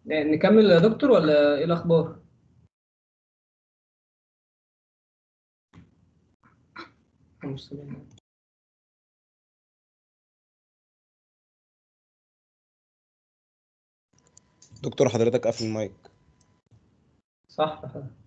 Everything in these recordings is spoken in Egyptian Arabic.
نكمل يا دكتور ولا ايه الاخبار دكتور حضرتك قافل المايك صح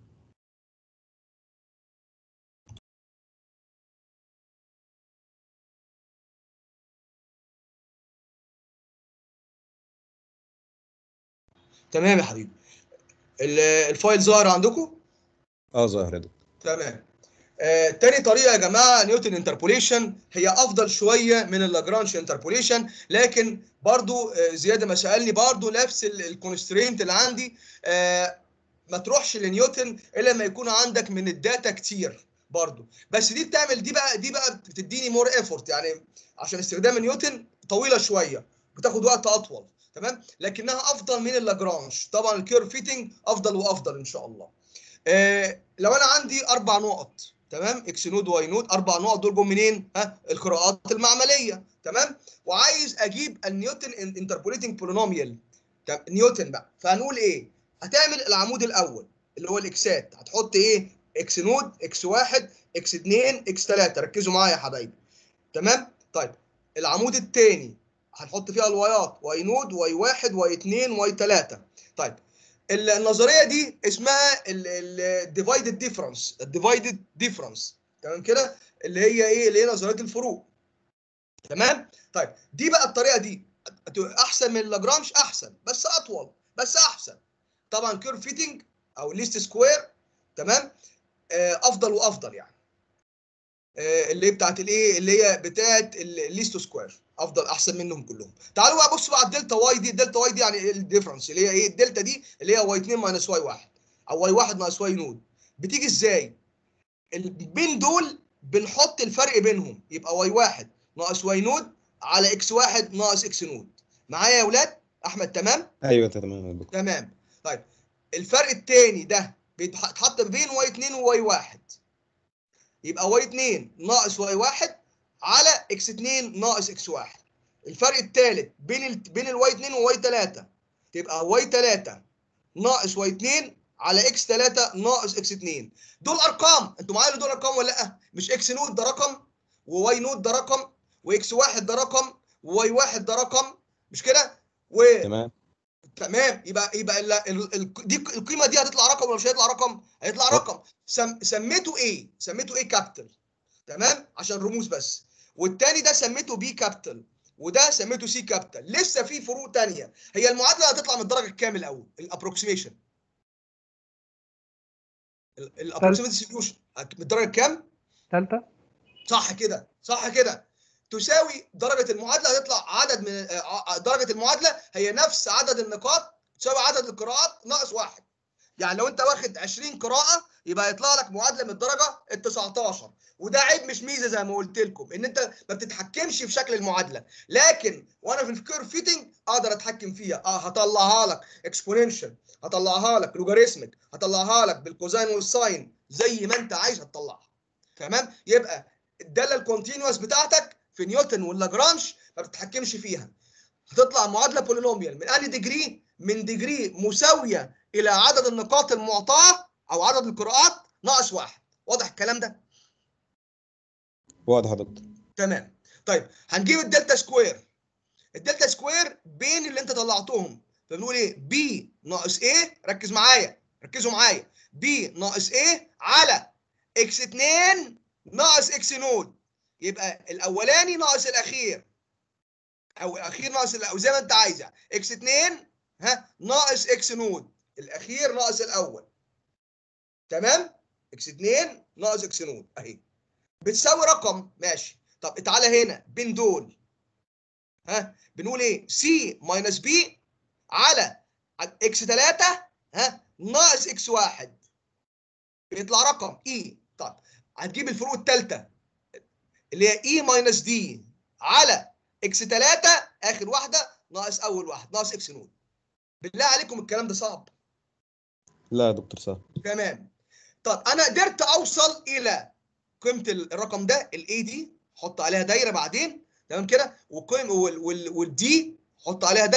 تمام يا حبيبي ال- الفايل ظاهر عندكم اه ظاهر يا دكتور تمام آه، تاني طريقه يا جماعه نيوتن انتربوليشن هي افضل شويه من اللاجرانج انتربوليشن لكن برضو آه، زياده ما سالني برضو نفس الكونسترينت اللي عندي آه، ما تروحش لنيوتن الا لما يكون عندك من الداتا كتير برضو بس دي بتعمل دي بقى دي بقى بتديني مور ايفورت يعني عشان استخدام نيوتن طويله شويه بتاخد وقت اطول تمام لكنها افضل من اللاجرانج طبعا الكيرف فيتنج افضل وافضل ان شاء الله آه لو انا عندي اربع نقط تمام اكس نود واي نود اربع نقط دول جم منين ها القراءات المعمليه تمام وعايز اجيب النيوتن انتربوليتنج بولينوميال نيوتن بقى فهنقول ايه هتعمل العمود الاول اللي هو الاكسات هتحط ايه اكس نود اكس واحد اكس 2 اكس 3 ركزوا معايا يا حبايبي تمام طيب العمود الثاني هنحط فيها الوايات واي نود واي واحد واي 2 واي 3 طيب النظريه دي اسمها الديفايدد ديفرنس الديفايدد ديفرنس تمام كده اللي هي ايه اللي هي نظريه الفروق تمام طيب دي بقى الطريقه دي احسن من لاجرانج احسن بس اطول بس احسن طبعا كيرف فيتنج او ليست سكوير تمام آه، افضل وافضل يعني آه، اللي هي بتاعت الايه اللي هي بتاعت الليست سكوير افضل احسن منهم كلهم تعالوا بقى بصوا بقى على الدلتا واي دي الدلتا واي دي يعني ايه الديفرنس اللي هي ايه الدلتا دي اللي هي واي 2 ماينس واي 1 او واي 1 ناقص واي نود بتيجي ازاي ال- بين دول بنحط الفرق بينهم يبقى واي 1 ناقص واي نود على اكس 1 ناقص اكس نود معايا يا اولاد احمد تمام ايوه تمام يا دكتور تمام طيب الفرق الثاني ده بيتحط بين واي 2 وواي 1 يبقى واي 2 ناقص واي 1 على اكس 2 ناقص اكس 1 الفرق الثالث بين ال... بين الواي 2 وواي 3 تبقى واي 3 ناقص واي 2 على اكس 3 ناقص اكس 2 دول ارقام انتوا معايا اللي دول ارقام ولا لا مش اكس نود ده رقم وواي نود ده رقم واكس 1 ده رقم وواي 1 ده رقم مش كده و تمام تمام يبقى يبقى ال ال ال دي القيمه دي هتطلع رقم ولا مش هيطلع رقم؟ هيطلع رقم سم سميته ايه؟ سميته ايه كابيتال تمام؟ عشان رموز بس والتاني ده سميته بي كابيتال وده سميته سي كابيتال لسه في فروق تانية هي المعادله هتطلع من الدرجه الكام الاول؟ الابروكسيميشن الابروكسيميت ديستريبيوشن من الدرجه الكام؟ ثالثه صح كده صح كده تساوي درجة المعادلة هتطلع عدد من آه، درجة المعادلة هي نفس عدد النقاط تساوي عدد القراءات ناقص واحد. يعني لو انت واخد 20 قراءة يبقى يطلع لك معادلة من الدرجة ال 19 وده عيب مش ميزة زي ما قلت لكم ان انت ما بتتحكمش في شكل المعادلة لكن وانا في الكيرف فيتنج اقدر اتحكم فيها اه هطلعها لك اكسبوننشال هطلعها لك لوجاريثميك هطلعها لك بالكوزاين والساين زي ما انت عايز هتطلعها. تمام؟ يبقى الداله الكونتينوس بتاعتك في نيوتن واللاجرانج ما بتتحكمش فيها هتطلع معادله بولينوميال من انهي ديجري من ديجري مساويه الى عدد النقاط المعطاه او عدد القراءات ناقص واحد واضح الكلام ده واضح يا دكتور تمام طيب هنجيب الدلتا سكوير الدلتا سكوير بين اللي انت طلعتهم فبنقول ايه بي ناقص ايه ركز معايا ركزوا معايا بي ناقص ايه على اكس 2 ناقص اكس نود يبقى الاولاني ناقص الاخير او الاخير ناقص ال- او زي ما انت عايز يعني اكس 2 ها ناقص اكس نود الاخير ناقص الاول تمام اكس 2 ناقص اكس نود اهي بتساوي رقم ماشي طب تعالى هنا بين دول ها بنقول ايه سي ماينس بي على اكس 3 ها ناقص اكس 1 بيطلع رقم اي طب هتجيب الفروق الثالثه اللي هي اي ماينس دي على اكس 3 اخر واحده ناقص اول واحد ناقص اكس نود بالله عليكم الكلام ده صعب لا يا دكتور صح تمام طب انا قدرت اوصل الى قيمه الرقم ده الاي دي حط عليها دايره بعدين تمام كده والقيم وال- وال- والدي حط عليها دايره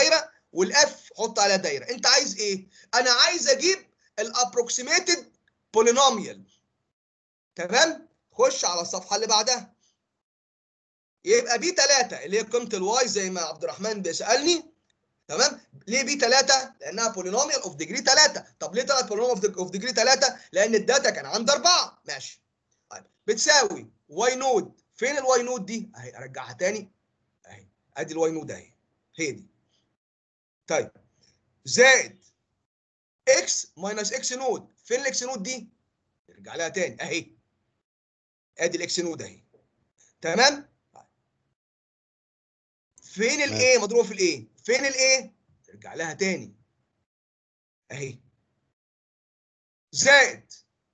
والاف حط عليها دايره انت عايز ايه انا عايز اجيب الابروكسيميتد بولينوميال تمام خش على الصفحه اللي بعدها يبقى بي 3 اللي هي قيمه الواي زي ما عبد الرحمن بيسالني تمام ليه بي 3 لانها بولينوميال اوف ديجري 3 طب ليه طلعت بولينوميال اوف ديجري 3 لان الداتا كان عند 4 ماشي طيب بتساوي واي نود فين الواي نود دي اهي ارجعها تاني اهي ادي الواي نود اهي هي دي طيب زائد اكس ماينس اكس نود فين الاكس نود دي ارجع لها تاني اهي ادي الاكس نود اهي تمام فين الايه مضروبه في الايه فين الايه ترجع لها تاني اهي زائد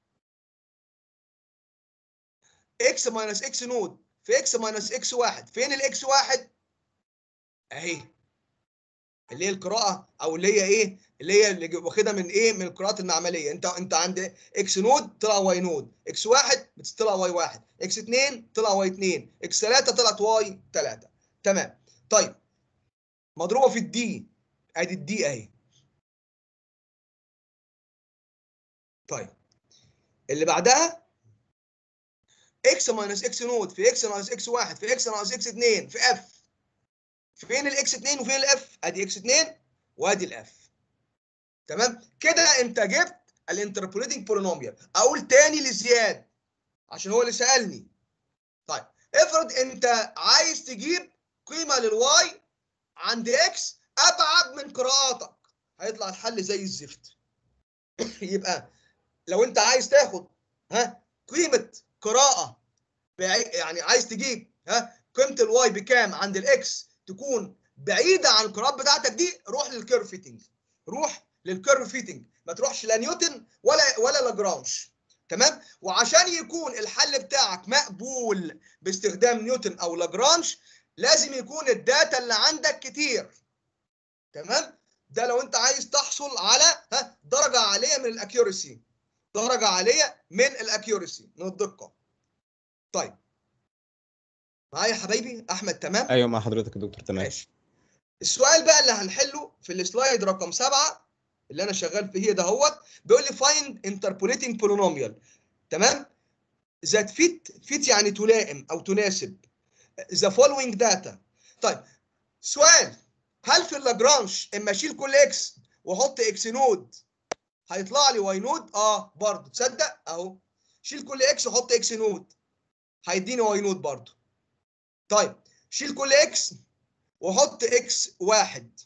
اكس ماينس اكس نود في اكس ماينس اكس واحد فين الاكس واحد اهي اللي هي القراءه او اللي هي ايه اللي هي اللي واخدها من ايه من القراءات المعمليه انت انت عند اكس نود طلع واي نود اكس واحد طلع واي واحد اكس 2 طلع واي 2 اكس 3 طلعت واي 3 تمام طيب مضروبه في الدي ادي الدي اهي طيب اللي بعدها اكس ماينس اكس نود في اكس ناقص اكس 1 في اكس ناقص اكس 2 في اف فين الاكس 2 وفين الاف ادي اكس 2 وادي الاف تمام كده انت جبت الانتربوليتنج بولينوميال اقول تاني لزياد عشان هو اللي سالني طيب افرض انت عايز تجيب قيمه للواي عند اكس ابعد من قراءاتك هيطلع الحل زي الزفت يبقى لو انت عايز تاخد ها قيمه قراءه بعي- يعني عايز تجيب ها قيمه الواي بكام عند الاكس تكون بعيده عن القراءات بتاعتك دي روح للكيرف فيتنج روح للكيرف فيتنج ما تروحش لا نيوتن ولا ولا لاجرانج تمام وعشان يكون الحل بتاعك مقبول باستخدام نيوتن او لاجرانج لازم يكون الداتا اللي عندك كتير تمام ده لو انت عايز تحصل على ها درجه عاليه من الاكيورسي درجه عاليه من الاكيورسي من الدقه طيب معايا يا حبايبي احمد تمام ايوه مع حضرتك يا دكتور تمام ماشي السؤال بقى اللي هنحله في السلايد رقم سبعة اللي انا شغال فيه ده هوت بيقول لي find interpolating polynomial تمام that fit fit يعني تلائم او تناسب the following data طيب سؤال هل في اللاجرانج اما اشيل كل اكس واحط اكس نود هيطلع لي واي نود اه برضه تصدق اهو شيل كل اكس وحط اكس نود هيديني واي نود برضه طيب شيل كل اكس وحط اكس واحد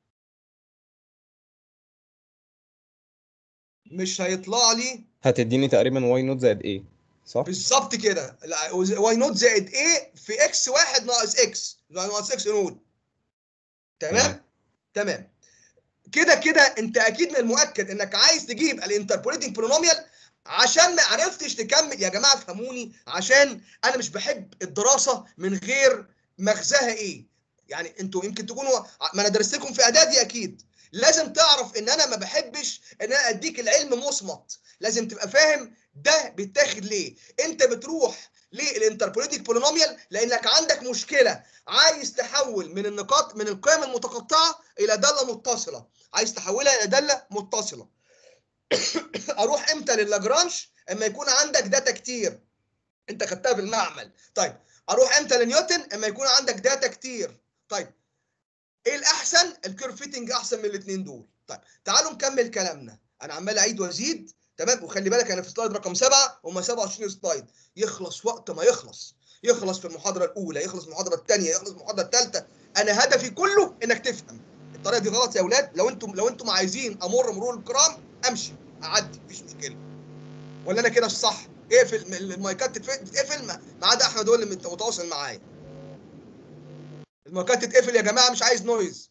مش هيطلع لي هتديني تقريبا واي نوت زائد ايه صح بالظبط كده لا، واي نوت زائد ايه في اكس واحد ناقص اكس ناقص اكس نود تمام تمام. تمام كده كده انت اكيد من المؤكد انك عايز تجيب الانتربوليتنج بولينوميال عشان ما عرفتش تكمل يا جماعه فهموني عشان انا مش بحب الدراسه من غير مغزاها ايه يعني انتوا يمكن تكونوا ما انا درست لكم في اعدادي اكيد لازم تعرف ان انا ما بحبش ان انا اديك العلم مصمت لازم تبقى فاهم ده بيتاخد ليه انت بتروح للانتربوليتنج بولينوميال لانك عندك مشكله عايز تحول من النقاط من القيم المتقطعه الى داله متصله عايز تحولها الى داله متصله اروح امتى للاجرانج اما يكون عندك داتا كتير انت خدتها في المعمل طيب اروح امتى لنيوتن اما يكون عندك داتا كتير طيب ايه الاحسن الكيرف فيتنج احسن من الاثنين دول طيب تعالوا نكمل كلامنا انا عمال اعيد وازيد تمام وخلي بالك انا في سلايد رقم سبعة هم 27 سلايد يخلص وقت ما يخلص يخلص في المحاضره الاولى يخلص في المحاضره الثانيه يخلص في المحاضره الثالثه انا هدفي كله انك تفهم الطريقه دي غلط يا اولاد لو انتم لو انتم عايزين امر مرور الكرام امشي اعدي مفيش مشكله ولا انا كده الصح اقفل المايكات تتف- تتقفل ما ما عدا احمد هو اللي مت- متواصل معايا المايكات تتقفل يا جماعه مش عايز نويز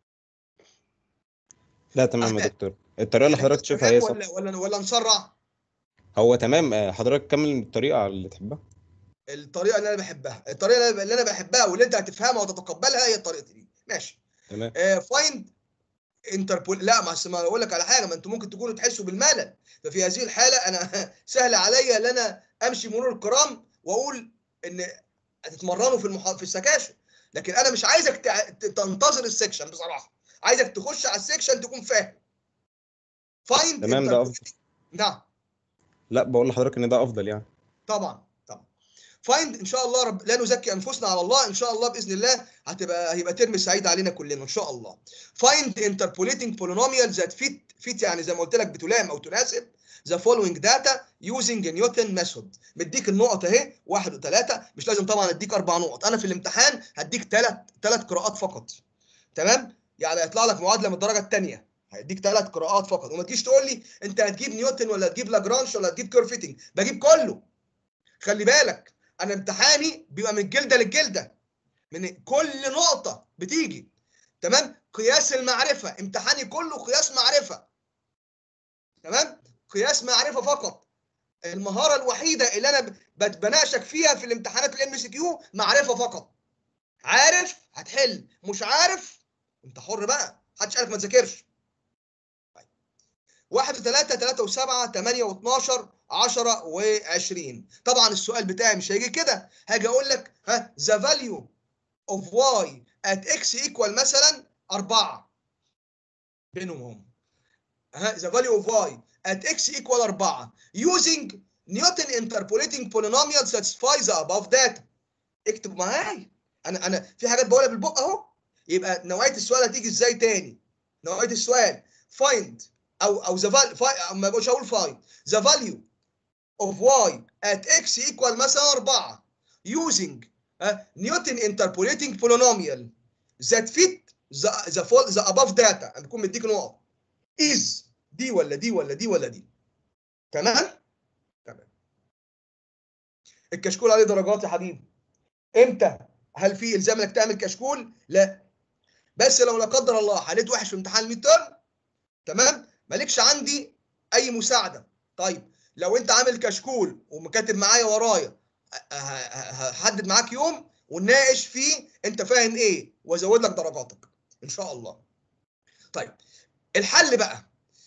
لا تمام يا أحمد. دكتور الطريقه اللي حضرتك تشوفها تمام هي صح ولا ولا ولا نسرع هو تمام آه، حضرتك كمل الطريقه اللي تحبها الطريقه اللي انا بحبها الطريقه اللي أنا- اللي انا بحبها واللي انت هتفهمها وتتقبلها هي الطريقه دي ماشي تمام فايند انتربول لا ما أصل ما اقول لك على حاجه ما انتم ممكن تكونوا تحسوا بالملل ففي هذه الحاله انا سهل عليا ان انا امشي مرور الكرام واقول ان هتتمرنوا في المحا... في السكاشن لكن انا مش عايزك تع- ت- تنتظر السكشن بصراحه عايزك تخش على السكشن تكون فاهم فايند تمام، ده أفضل. نعم لا بقول لحضرتك ان ده افضل يعني طبعا طبعا فايند ان شاء الله رب لا نزكي انفسنا على الله ان شاء الله باذن الله هتبقى هيبقى ترم سعيد علينا كلنا ان شاء الله فايند انتربوليتنج بولينوميال ذات فيت فيت يعني زي ما قلت لك بتلائم او تناسب ذا فولوينج داتا يوزنج نيوتن ميثود مديك النقط اهي واحد وثلاثه مش لازم طبعا اديك اربع نقط انا في الامتحان هديك ثلاث ثلاث قراءات فقط تمام يعني هيطلع لك معادله من الدرجه الثانيه هيديك ثلاث قراءات فقط وما تجيش تقول لي انت هتجيب نيوتن ولا هتجيب لاجرانش ولا هتجيب كير فيتنج بجيب كله خلي بالك انا امتحاني بيبقى من الجلده للجلده من كل نقطه بتيجي تمام قياس المعرفه امتحاني كله قياس معرفه تمام قياس معرفه فقط المهاره الوحيده اللي انا بت- بناقشك فيها في الامتحانات الام سي كيو معرفه فقط عارف هتحل مش عارف انت حر بقى محدش قالك ما تذاكرش طيب. واحد وثلاثة ثلاثة وسبعة ثمانية واثناشر عشرة وعشرين طبعا السؤال بتاعي مش هيجي كده هاجي اقول لك ها the value of y at x equal مثلا أربعة بينهم هم ها the value of y at x equal 4 using Newton interpolating polynomial satisfies the above data اكتب معايا انا انا في حاجات بقولها بالبق اهو يبقى نوعيه السؤال هتيجي ازاي تاني نوعيه السؤال find او او the value ما بقولش اقول find the value of y at x equal مثلا 4 using uh, Newton interpolating polynomial that fit the the, full, the above data انا بكون مديك نقط is دي ولا دي ولا دي ولا دي تمام تمام الكشكول عليه درجات يا حبيبي امتى هل في الزام انك تعمل كشكول لا بس لو لا قدر الله حليت وحش في امتحان الميد ترم تمام مالكش عندي اي مساعده طيب لو انت عامل كشكول ومكاتب معايا ورايا ه- ه- هحدد معاك يوم ونناقش فيه انت فاهم ايه وازود لك درجاتك ان شاء الله طيب الحل بقى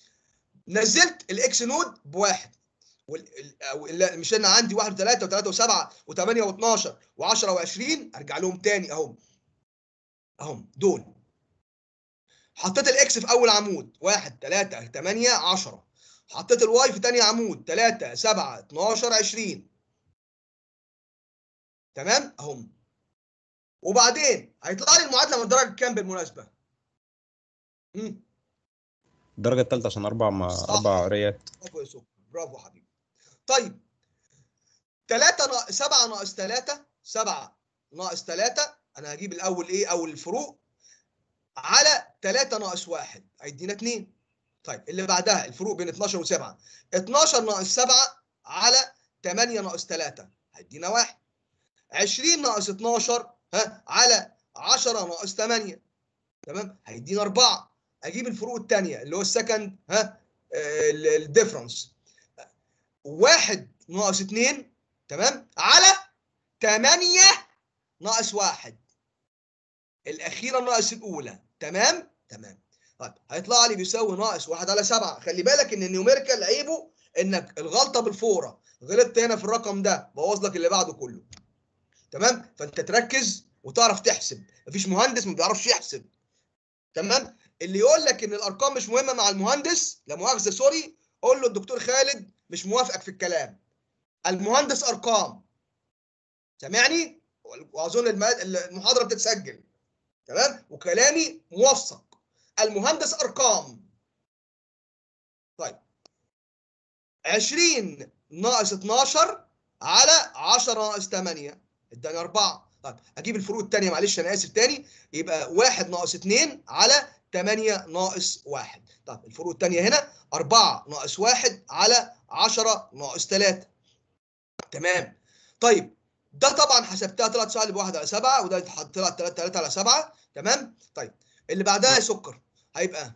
نزلت الاكس نود بواحد وال... ال- أو ال- مش انا عندي واحد وثلاثة وثلاثة وسبعة وثمانية واثناشر وعشرة وعشرين ارجع لهم تاني اهم اهم دول حطيت الاكس في اول عمود واحد ثلاثة ثمانية عشرة حطيت الواي في تاني عمود ثلاثة سبعة 12 20 تمام اهم وبعدين هيطلع لي المعادلة من الدرجة كام بالمناسبة؟ مم. الدرجه الثالثه عشان اربع ما صح. اربع قرايات برافو يا سكر برافو حبيبي طيب 3 ناقص 7 ناقص 3 7 ناقص 3 انا هجيب الاول ايه اول الفروق على 3 ناقص 1 هيدينا 2 طيب اللي بعدها الفروق بين 12 و7 12 ناقص 7 على 8 ناقص 3 هيدينا 1 20 ناقص 12 ها على 10 ناقص 8 تمام هيدينا 4 اجيب الفروق الثانيه اللي هو السكند ها الديفرنس واحد ناقص اتنين تمام على تمانية ناقص واحد الأخيرة ناقص الأولى تمام تمام طيب هيطلع لي بيساوي ناقص واحد على سبعة خلي بالك إن النيوميريكال عيبه إنك الغلطة بالفورة غلطت هنا في الرقم ده بوظ لك اللي بعده كله تمام فأنت تركز وتعرف تحسب مفيش مهندس ما بيعرفش يحسب تمام اللي يقول لك ان الارقام مش مهمه مع المهندس لا مؤاخذه سوري قول له الدكتور خالد مش موافقك في الكلام المهندس ارقام سامعني واظن الم- المحاضره بتتسجل تمام وكلامي موثق المهندس ارقام طيب 20 ناقص 12 على 10 ناقص 8 اداني 4 طيب اجيب الفروق الثانيه معلش انا اسف تاني يبقى 1 ناقص 2 على 8 ناقص 1 طب الفروق الثانيه هنا 4 ناقص 1 على 10 ناقص 3 تمام طيب ده طبعا حسبتها طلعت سالب 1 على 7 وده طلعت 3 3 على 7 تمام طيب اللي بعدها يا سكر هيبقى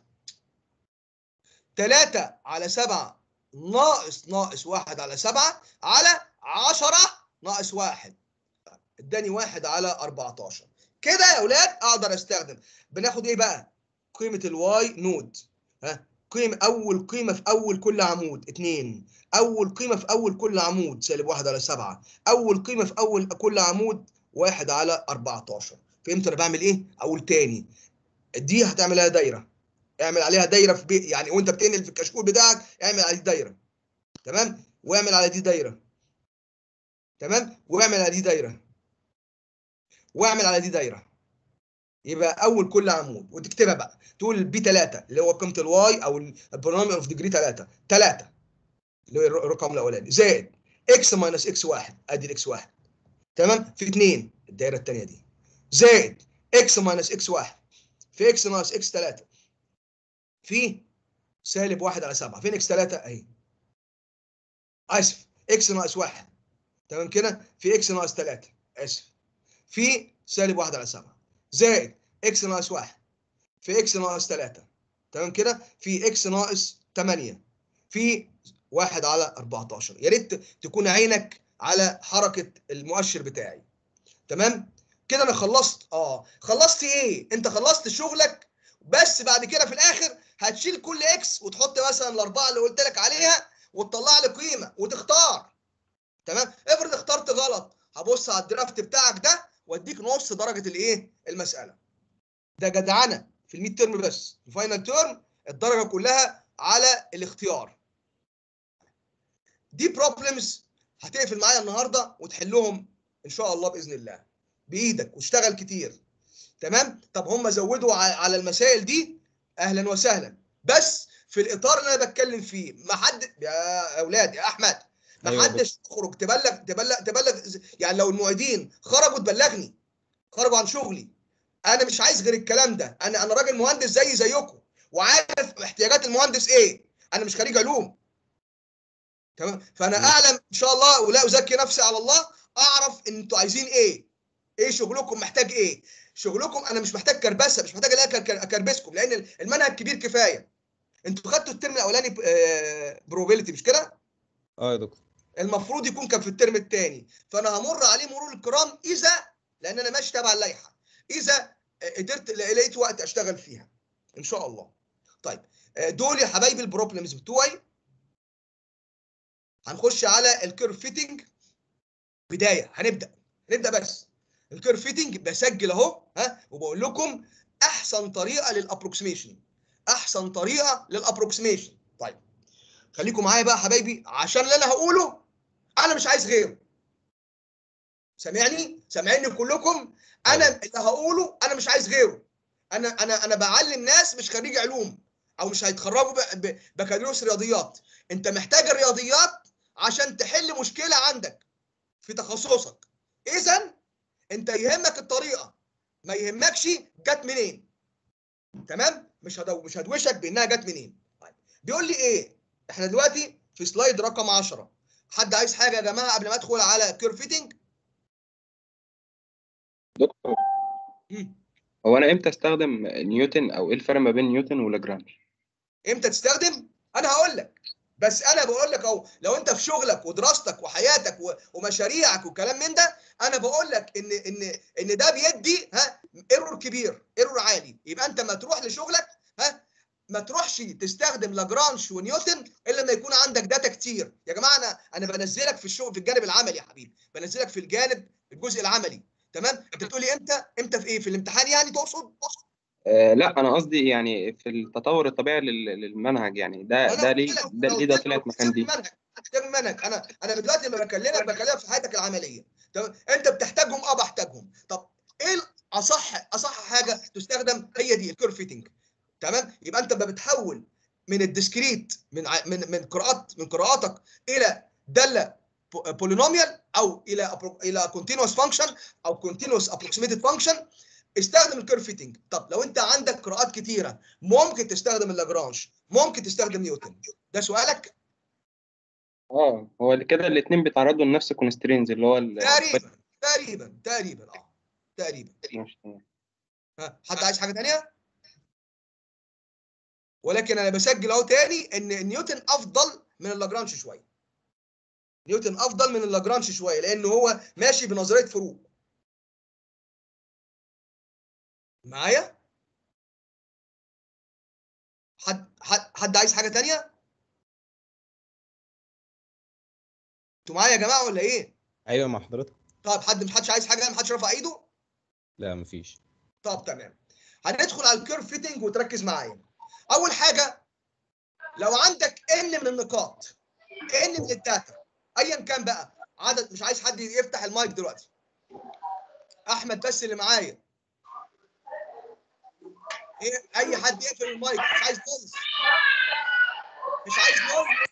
3 على 7 ناقص ناقص 1 على 7 على 10 ناقص 1 اداني 1 على 14 كده يا اولاد اقدر استخدم بناخد ايه بقى قيمه الواي نود ها قيمه اول قيمه في اول كل عمود 2 اول قيمه في اول كل عمود سالب 1 على 7 اول قيمه في اول كل عمود 1 على 14 فهمت انا بعمل ايه اقول تاني دي هتعمل عليها دايره اعمل عليها دايره في بي... يعني وانت بتنقل في الكشكول بتاعك اعمل على دي دايره تمام واعمل على دي دايره تمام واعمل على دي دايره واعمل على دي دايره يبقى اول كل عمود وتكتبها بقى تقول بي 3 اللي هو قيمه الواي او البولينوميال اوف ديجري 3 3 اللي هو الرقم الاولاني زائد اكس ماينس اكس 1 ادي الاكس 1 تمام في 2 الدايره الثانيه دي زائد اكس ماينس اكس 1 في اكس ناقص اكس 3 في سالب 1 على 7 فين اكس 3 اهي اسف اكس ناقص 1 تمام كده في اكس ناقص 3 اسف في سالب 1 على 7 زائد اكس ناقص 1 في اكس ناقص 3 تمام كده في اكس ناقص 8 في 1 على 14 يا ريت تكون عينك على حركه المؤشر بتاعي تمام كده انا خلصت اه خلصت ايه انت خلصت شغلك بس بعد كده في الاخر هتشيل كل اكس وتحط مثلا الاربعه اللي قلت لك عليها وتطلع لي قيمه وتختار تمام افرض اخترت غلط هبص على الدرافت بتاعك ده واديك نص درجه الايه المساله ده جدعنه في الميد ترم بس الفاينل ترم الدرجه كلها على الاختيار دي بروبلمز هتقفل معايا النهارده وتحلهم ان شاء الله باذن الله بايدك واشتغل كتير تمام طب هم زودوا على المسائل دي اهلا وسهلا بس في الاطار اللي انا بتكلم فيه ما حد يا اولاد يا احمد ما أيوة حدش يخرج تبلغ تبلغ تبلغ يعني لو المعيدين خرجوا تبلغني خرجوا عن شغلي انا مش عايز غير الكلام ده انا انا راجل مهندس زي زيكم وعارف احتياجات المهندس ايه انا مش خريج علوم تمام فانا م. اعلم ان شاء الله ولا ازكي نفسي على الله اعرف ان انتوا عايزين ايه ايه شغلكم محتاج ايه شغلكم انا مش محتاج كربسه مش محتاج ان أنا اكربسكم لان المنهج كبير كفايه انتوا خدتوا الترم الاولاني بروبابيلتي مش كده اه يا دكتور المفروض يكون كان في الترم الثاني فانا همر عليه مرور الكرام اذا لان انا ماشي تبع اللائحه اذا قدرت لقيت وقت اشتغل فيها ان شاء الله طيب دول يا حبايبي البروبلمز بتوعي هنخش على الكيرف فيتنج بدايه هنبدا هنبدا بس الكيرف فيتنج بسجل اهو ها وبقول لكم احسن طريقه للابروكسيميشن احسن طريقه للابروكسيميشن طيب خليكم معايا بقى حبايبي عشان اللي انا هقوله انا مش عايز غيره سامعني سامعيني كلكم انا اللي هقوله انا مش عايز غيره انا انا انا بعلم ناس مش خريج علوم او مش هيتخرجوا بكالوريوس رياضيات انت محتاج الرياضيات عشان تحل مشكله عندك في تخصصك اذا انت يهمك الطريقه ما يهمكش جت منين تمام مش هدو مش هدوشك بانها جت منين طيب بيقول لي ايه احنا دلوقتي في سلايد رقم 10 حد عايز حاجه يا جماعه قبل ما ادخل على كيرف فيتنج دكتور هو انا امتى استخدم نيوتن او ايه الفرق ما بين نيوتن ولاجرانج امتى تستخدم انا هقول لك بس انا بقول لك اهو لو انت في شغلك ودراستك وحياتك ومشاريعك وكلام من ده انا بقول لك ان ان ان ده بيدي ها ايرور كبير ايرور عالي يبقى انت ما تروح لشغلك ها ما تروحش تستخدم لاجرانج ونيوتن الا لما يكون عندك داتا كتير يا جماعه انا انا بنزلك في الشغل في الجانب العملي يا حبيبي بنزلك في الجانب الجزء العملي تمام انت بتقول لي امتى امتى في ايه في الامتحان يعني تقصد آه لا انا قصدي يعني في التطور الطبيعي لل- للمنهج يعني ده ده ليه ده ليه ده طلعت مكان دي المنهج بتحتاج المنهج انا انا دلوقتي لما بكلمك بكلمك في حياتك العمليه تمام انت بتحتاجهم اه بحتاجهم طب ايه اصح اصح حاجه تستخدم هي دي الكيرف فيتنج تمام يبقى انت بتحول من الديسكريت من ع- من من قراءات من قراءاتك الى داله بولينوميال او الى الى كونتينوس فانكشن او كونتينوس ابروكسيميتد فانكشن استخدم الكيرف فيتنج طب لو انت عندك قراءات كتيره ممكن تستخدم اللاجرانج ممكن تستخدم نيوتن ده سؤالك اه هو اللي كده الاثنين بيتعرضوا لنفس الكونسترينز اللي هو ال- تقريبا تقريبا تقريبا اه تقريبا ماشي تمام. ها حد عايز حاجه ثانيه ولكن انا بسجل اهو تاني ان نيوتن افضل من اللاجرانج شويه نيوتن افضل من اللاجرانج شويه لان هو ماشي بنظريه فروق معايا حد حد حد عايز حاجه تانية انتوا معايا يا جماعه ولا ايه ايوه مع حضرتك طب حد مش حدش عايز حاجه محدش رفع ايده لا مفيش طب تمام هندخل على الكيرف فيتنج وتركز معايا اول حاجه لو عندك ان من النقاط ان من الداتا ايا كان بقى عدد مش عايز حد يفتح المايك دلوقتي احمد بس اللي معايا إيه اي حد يقفل المايك مش عايز نويز مش عايز نويز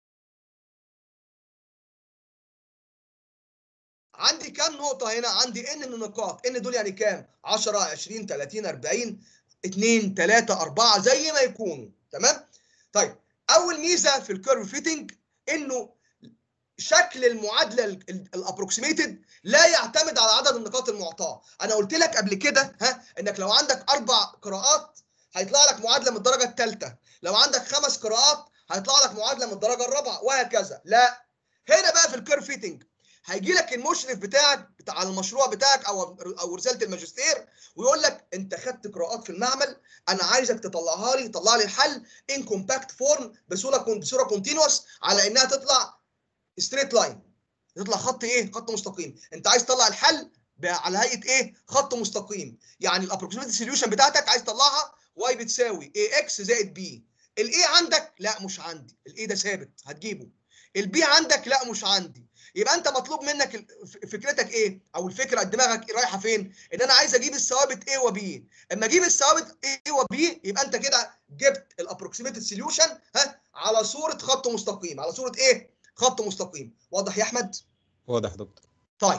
عندي كام نقطة هنا؟ عندي ان من النقاط، ان دول يعني كام؟ 10 20 30 40 2 3 4 زي ما يكونوا، تمام؟ طيب أول ميزة في الكيرف فيتنج إنه شكل المعادلة الابروكسيميتد لا يعتمد على عدد النقاط المعطاة، أنا قلت لك قبل كده ها إنك لو عندك أربع قراءات هيطلع لك معادلة من الدرجة الثالثة، لو عندك خمس قراءات هيطلع لك معادلة من الدرجة الرابعة وهكذا، لا هنا بقى في الكيرف فيتنج هيجي لك المشرف بتاعك بتاع على المشروع بتاعك او او رساله الماجستير ويقول لك انت خدت قراءات في المعمل انا عايزك تطلعها لي طلع لي الحل ان كومباكت فورم بصوره بصوره كونتينوس على انها تطلع ستريت لاين تطلع خط ايه خط مستقيم انت عايز تطلع الحل على هيئه ايه خط مستقيم يعني الابروكسيميتد سوليوشن بتاعتك عايز تطلعها واي بتساوي اي اكس زائد بي الاي عندك لا مش عندي الاي ده ثابت هتجيبه البي عندك لا مش عندي يبقى انت مطلوب منك فكرتك ايه او الفكره دماغك رايحه فين ان انا عايز اجيب الثوابت A وB اما اجيب الثوابت A وB يبقى انت كده جبت الابروكسيميتد سوليوشن ها على صوره خط مستقيم على صوره ايه خط مستقيم واضح يا احمد واضح يا دكتور طيب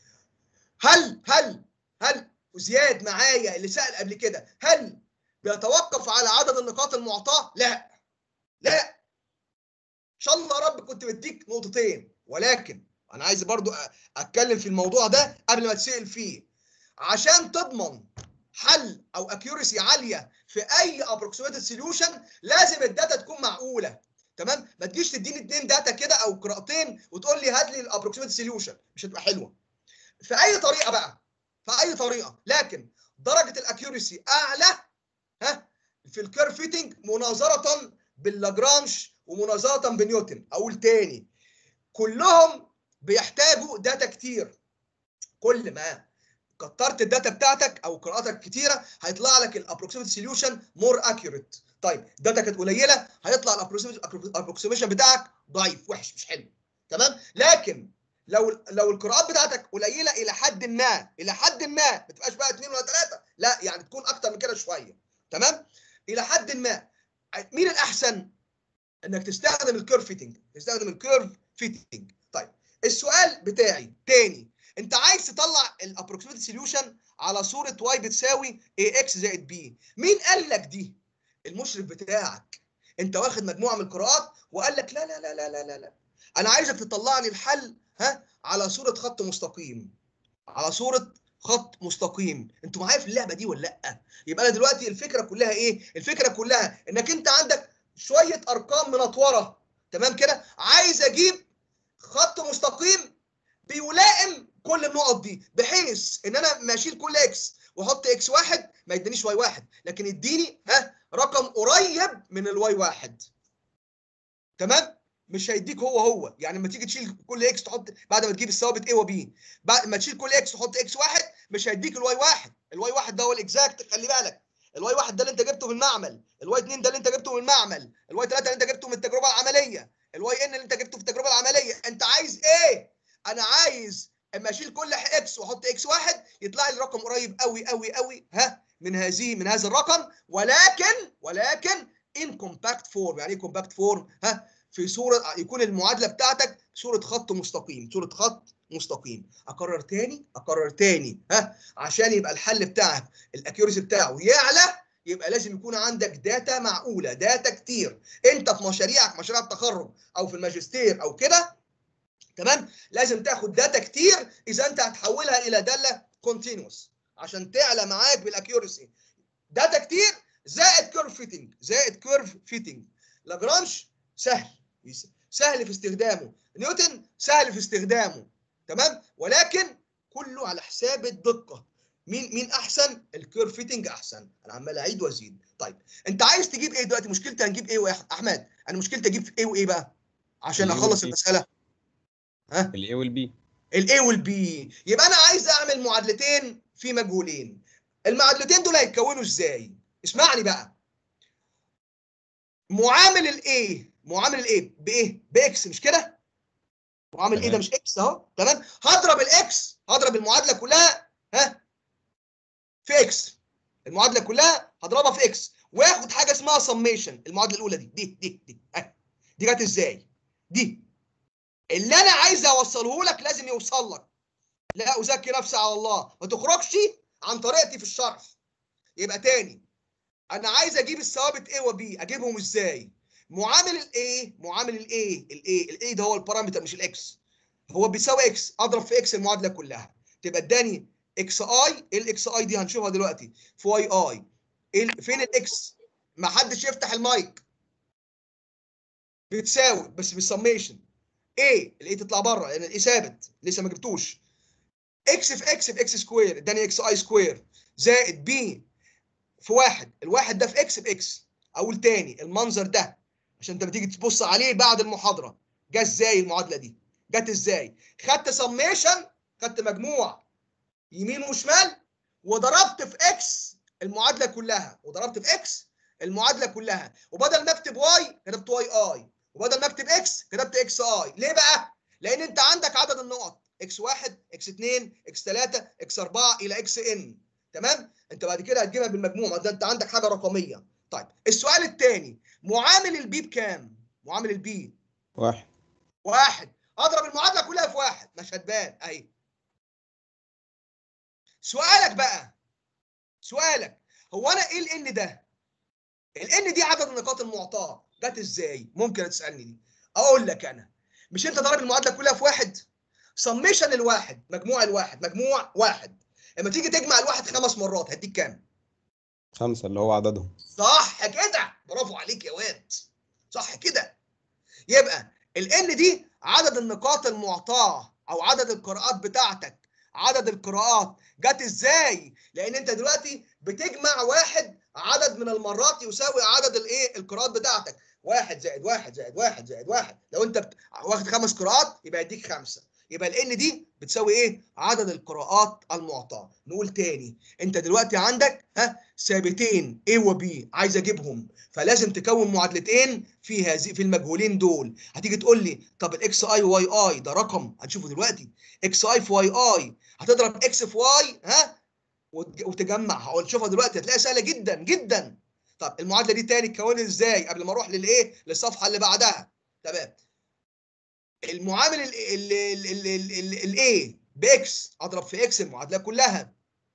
هل هل هل زياد معايا اللي سال قبل كده هل بيتوقف على عدد النقاط المعطاه لا لا ان شاء الله يا رب كنت بديك نقطتين ولكن انا عايز برضو اتكلم في الموضوع ده قبل ما تسال فيه عشان تضمن حل او اكيورسي عاليه في اي ابروكسيميتد سوليوشن لازم الداتا تكون معقوله تمام ما تجيش تديني اتنين داتا كده او قراءتين وتقول لي هات لي الابروكسيميتد سوليوشن مش هتبقى حلوه في اي طريقه بقى في اي طريقه لكن درجه الاكيورسي اعلى ها في الكيرف فيتنج مناظره باللاجرانج ومناظره بنيوتن اقول تاني كلهم بيحتاجوا داتا كتير كل ما كترت الداتا بتاعتك او قراءاتك كتيره هيطلع لك الابروكسيميت سوليوشن مور اكيوريت طيب داتا كانت قليله هيطلع الابروكسيميشن بتاعك ضعيف وحش مش حلو تمام لكن لو لو القراءات بتاعتك قليله الى حد ما الى حد ما ما تبقاش بقى اثنين ولا ثلاثه لا يعني تكون اكتر من كده شويه تمام الى حد ما مين الاحسن انك تستخدم الكيرف فيتنج تستخدم الكيرف فيتنج طيب السؤال بتاعي تاني انت عايز تطلع الابروكسيميت سوليوشن على صوره واي بتساوي اي اكس زائد بي مين قال لك دي المشرف بتاعك انت واخد مجموعه من القراءات وقال لك لا لا لا لا لا لا, لا. انا عايزك تطلع لي الحل ها على صوره خط مستقيم على صوره خط مستقيم انتوا معايا في اللعبه دي ولا لا يبقى انا دلوقتي الفكره كلها ايه الفكره كلها انك انت عندك شويه ارقام منطوره تمام كده عايز اجيب خط مستقيم بيلائم كل النقط دي بحيث ان انا ما اشيل كل اكس واحط اكس واحد ما يدينيش واي واحد لكن يديني ها رقم قريب من الواي واحد تمام مش هيديك هو هو يعني لما تيجي تشيل كل اكس تحط بعد ما تجيب الثوابت A وB بعد ما تشيل كل اكس تحط اكس واحد مش هيديك الواي واحد الواي واحد ده هو الاكزاكت خلي بالك الواي واحد ده اللي انت جبته من المعمل الواي 2 ده اللي انت جبته من المعمل الواي 3 اللي انت جبته من التجربه العمليه الواي ان اللي انت جبته في التجربه العمليه انت عايز ايه انا عايز اما اشيل كل اكس واحط اكس واحد يطلع لي رقم قريب قوي قوي قوي ها من هذه من هذا الرقم ولكن ولكن ان كومباكت فورم يعني ايه كومباكت فورم ها في صوره يكون المعادله بتاعتك صوره خط مستقيم صوره خط مستقيم اكرر تاني اكرر تاني ها عشان يبقى الحل بتاعك الاكيورسي بتاعه يعلى يبقى لازم يكون عندك داتا معقوله داتا كتير انت في مشاريعك مشاريع التخرج او في الماجستير او كده تمام لازم تاخد داتا كتير اذا انت هتحولها الى داله كونتينوس عشان تعلى معاك بالاكيورسي داتا كتير زائد كيرف فيتنج زائد كيرف فيتنج لاجرانج سهل سهل في استخدامه نيوتن سهل في استخدامه تمام ولكن كله على حساب الدقه مين مين احسن الكيرف فيتنج احسن انا عمال اعيد وازيد طيب انت عايز تجيب ايه دلوقتي مشكلتي هنجيب ايه يا احمد انا مشكلتي اجيب ايه وايه بقى عشان اخلص المساله ها الاي والبي الاي والبي يبقى انا عايز اعمل معادلتين في مجهولين المعادلتين دول هيتكونوا ازاي اسمعني بقى معامل الايه معامل الايه بايه باكس مش كده معامل ايه ده تمام. مش اكس اهو تمام هضرب الاكس هضرب المعادله كلها ها في اكس المعادله كلها هضربها في اكس واخد حاجه اسمها سميشن المعادله الاولى دي دي دي دي أهي. دي جت ازاي دي اللي انا عايز اوصله لك لازم يوصل لك لا ازكي نفسي على الله ما تخرجش عن طريقتي في الشرح يبقى تاني انا عايز اجيب الثوابت A و B اجيبهم ازاي معامل الايه معامل الايه الايه الايه ده هو البارامتر مش الاكس هو بيساوي اكس اضرب في اكس المعادله كلها تبقى اداني اكس اي ايه الاكس اي دي هنشوفها دلوقتي في واي اي إيه- فين الاكس ما حدش يفتح المايك بتساوي بس بالسميشن ايه الايه تطلع بره لان الايه ثابت لسه ما جبتوش اكس في اكس في اكس سكوير اداني اكس اي سكوير زائد بي في واحد الواحد ده في اكس في اكس اقول تاني المنظر ده عشان انت بتيجي تبص عليه بعد المحاضره جه ازاي المعادله دي جت ازاي خدت سميشن خدت مجموع يمين وشمال وضربت في اكس المعادله كلها وضربت في اكس المعادله كلها وبدل ما اكتب واي كتبت واي اي وبدل ما اكتب اكس كتبت اكس اي ليه بقى لان انت عندك عدد النقط اكس 1 اكس 2 اكس 3 اكس 4 الى اكس ان تمام انت بعد كده هتجيبها بالمجموع ما ده انت عندك حاجه رقميه طيب السؤال الثاني معامل البي بكام معامل البي واحد واحد اضرب المعادله كلها في واحد مش هتبان اهي سؤالك بقى سؤالك هو انا ايه الان ده الان دي عدد النقاط المعطاه جت ازاي ممكن تسالني دي اقول لك انا مش انت ضارب المعادله كلها في واحد سميشن الواحد مجموع الواحد مجموع واحد لما تيجي تجمع الواحد خمس مرات هديك كام خمسة اللي هو عددهم صح كده برافو عليك يا واد صح كده يبقى الان دي عدد النقاط المعطاه او عدد القراءات بتاعتك عدد القراءات جت ازاي لان انت دلوقتي بتجمع واحد عدد من المرات يساوي عدد الايه القراءات بتاعتك واحد زائد واحد زائد واحد زائد واحد لو انت بت- واخد خمس قراءات يبقى يديك خمسه يبقى الان دي بتساوي ايه عدد القراءات المعطاه نقول تاني انت دلوقتي عندك ها ثابتين A و B عايز اجيبهم فلازم تكون معادلتين في هذه في المجهولين دول هتيجي تقول لي طب الاكس اي واي اي ده رقم هنشوفه دلوقتي اكس اي في واي اي هتضرب اكس في واي ها وتج- وتجمع هقول شوفها دلوقتي هتلاقيها سهله جدا جدا طب المعادله دي تاني اتكونت ازاي قبل ما اروح للايه للصفحه اللي بعدها تمام المعامل الايه باكس اضرب في اكس المعادله كلها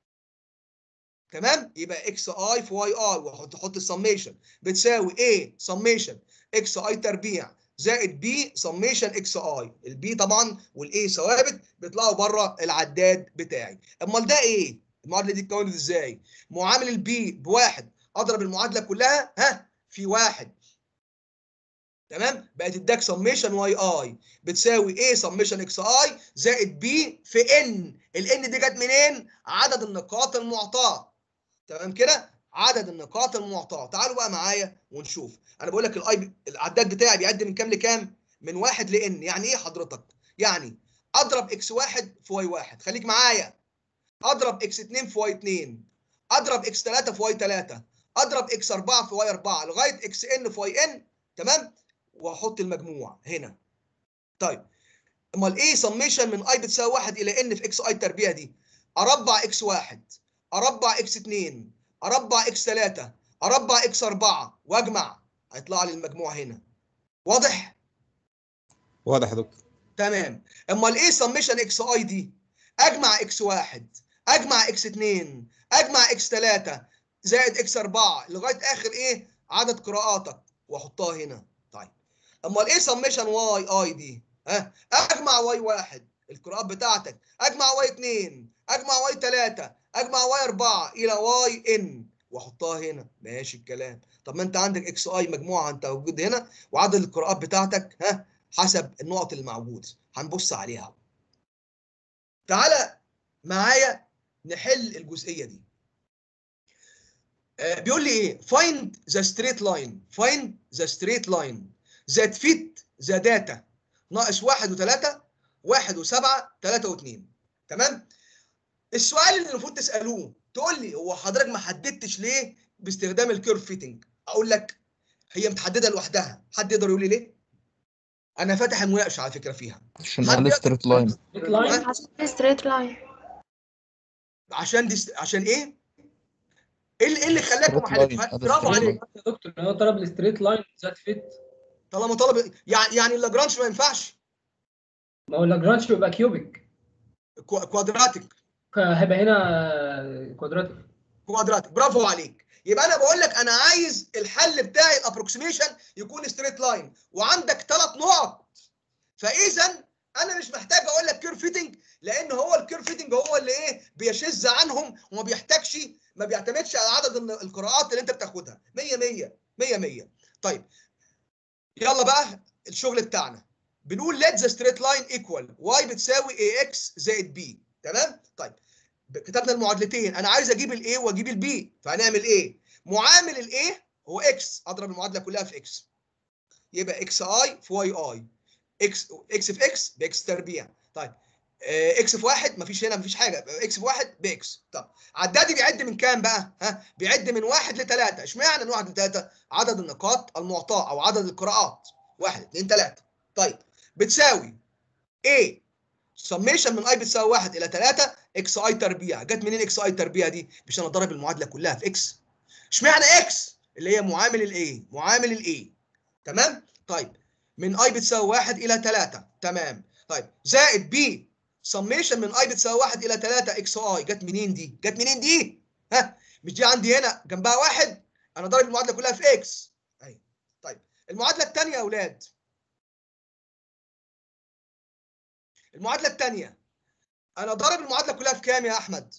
تمام يبقى اكس اي في واي اي واحط احط السميشن بتساوي ايه سميشن اكس اي تربيع زائد بي سميشن اكس اي البي طبعا والاي ثوابت بيطلعوا بره العداد بتاعي امال ده ايه المعادله دي اتكونت ازاي معامل البي بواحد اضرب المعادله كلها ها في واحد تمام بقت اداك سميشن واي اي بتساوي ايه سميشن اكس اي زائد بي في ان الان دي جت منين عدد النقاط المعطاه تمام كده عدد النقاط المعطاه تعالوا بقى معايا ونشوف انا بقول لك الاي بي- العداد بتاعي بيعد من كام لكام من واحد لان يعني ايه حضرتك يعني اضرب اكس واحد في واي واحد خليك معايا اضرب اكس 2 في واي 2 اضرب اكس 3 في واي 3 اضرب اكس 4 في واي 4 لغايه اكس ان في واي ان تمام واحط المجموع هنا طيب امال ايه سميشن من اي بتساوي 1 الى ان في اكس اي التربيع دي اربع اكس 1 اربع اكس 2 اربع اكس 3 اربع اكس 4 واجمع هيطلع لي المجموع هنا واضح واضح يا دكتور تمام امال ايه سميشن اكس اي دي اجمع اكس 1 اجمع اكس 2 اجمع اكس 3 زائد اكس 4 لغايه اخر ايه عدد قراءاتك واحطها هنا طيب امال ايه سميشن واي اي دي ها اجمع واي 1 القراءات بتاعتك اجمع واي 2 اجمع واي 3 اجمع واي 4 الى واي ان واحطها هنا ماشي الكلام طب ما انت عندك اكس اي مجموعه انت موجود هنا وعدد القراءات بتاعتك ها حسب النقط اللي موجوده هنبص عليها تعالى معايا نحل الجزئيه دي آه، بيقول لي ايه find the straight line find the straight line that fit the data ناقص واحد وثلاثة واحد وسبعة ثلاثة واثنين تمام السؤال اللي المفروض تسألوه تقول لي هو حضرتك ما حددتش ليه باستخدام الكيرف فيتنج اقول لك هي متحدده لوحدها حد يقدر يقول لي ليه انا فاتح المناقشه على فكره فيها عشان حد على يقدر- ستريت لاين لاين عشان ستريت لاين عشان دي عشان ايه ايه اللي, إيه اللي خلاكم ما Straight line. حددتوها هذا برافو straight عليك يا دكتور هو طلب الستريت لاين ذات فيت طالما طلب يعني يعني اللاجرانج ما ينفعش ما هو لاجرانج بيبقى كيوبيك كوا- كوادراتيك هيبقى هنا كوادراتيك كوادراتيك برافو عليك يبقى انا بقول لك انا عايز الحل بتاعي الابروكسيميشن يكون ستريت لاين وعندك ثلاث نقط فاذا انا مش محتاج اقول لك كير فيتنج لان هو الكير فيتنج هو اللي ايه بيشذ عنهم وما بيحتاجش ما بيعتمدش على عدد ال- القراءات اللي انت بتاخدها 100 100 100 100 طيب يلا بقى الشغل بتاعنا بنقول let the straight line equal y بتساوي ax زائد b تمام طيب كتبنا المعادلتين انا عايز اجيب الايه واجيب البي فهنعمل ايه معامل الايه هو اكس اضرب المعادله كلها في اكس يبقى اكس اي في واي اي اكس اكس في اكس باكس تربيع طيب آه، اكس في واحد مفيش هنا مفيش حاجه اكس في واحد باكس طب عدادي بيعد من كام بقى ها بيعد من واحد لثلاثه اشمعنى من واحد لثلاثه عدد النقاط المعطاه او عدد القراءات واحد اثنين ثلاثه طيب بتساوي A سميشن من اي بتساوي 1 الى 3 اكس اي تربيع جت منين اكس اي تربيع دي مش انا ضارب المعادله كلها في اكس اشمعنى اكس اللي هي معامل الاي معامل الاي تمام طيب من اي بتساوي 1 الى 3 تمام طيب زائد بي سميشن من اي بتساوي 1 الى 3 اكس اي جت منين دي جت منين دي ها مش دي عندي هنا جنبها واحد انا ضارب المعادله كلها في اكس اهي طيب المعادله الثانيه يا اولاد المعادله الثانيه انا ضارب المعادله كلها في كام يا احمد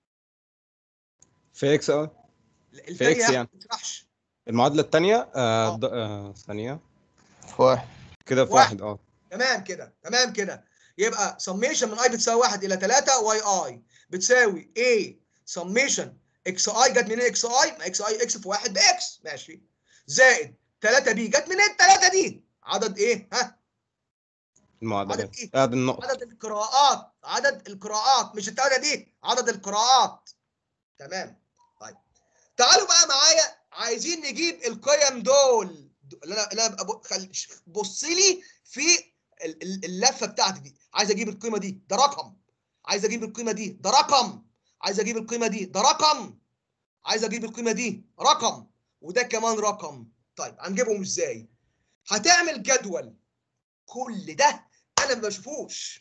في اكس اه الثانيه إكس يعني. ما تشرحش المعادله الثانيه آه. آه د- آه ثانيه في واحد كده في واحد. واحد اه تمام كده تمام كده يبقى سميشن من اي بتساوي 1 الى 3 واي اي بتساوي a سميشن اكس اي جت منين اكس اي ما اكس اي اكس في 1 باكس ماشي زائد 3 بي جت منين 3 دي عدد ايه ها المعادله عدد إيه؟ عدد النقط عدد القراءات عدد القراءات مش الثلاثه دي عدد القراءات تمام طيب تعالوا بقى معايا عايزين نجيب القيم دول اللي انا اللي انا أبقى- خل- بص لي في ال- ال- اللفه بتاعتي دي عايز اجيب القيمه دي ده رقم عايز اجيب القيمه دي ده رقم عايز اجيب القيمه دي ده رقم عايز اجيب القيمه دي رقم وده كمان رقم طيب هنجيبهم ازاي هتعمل جدول كل ده انا ما بشوفوش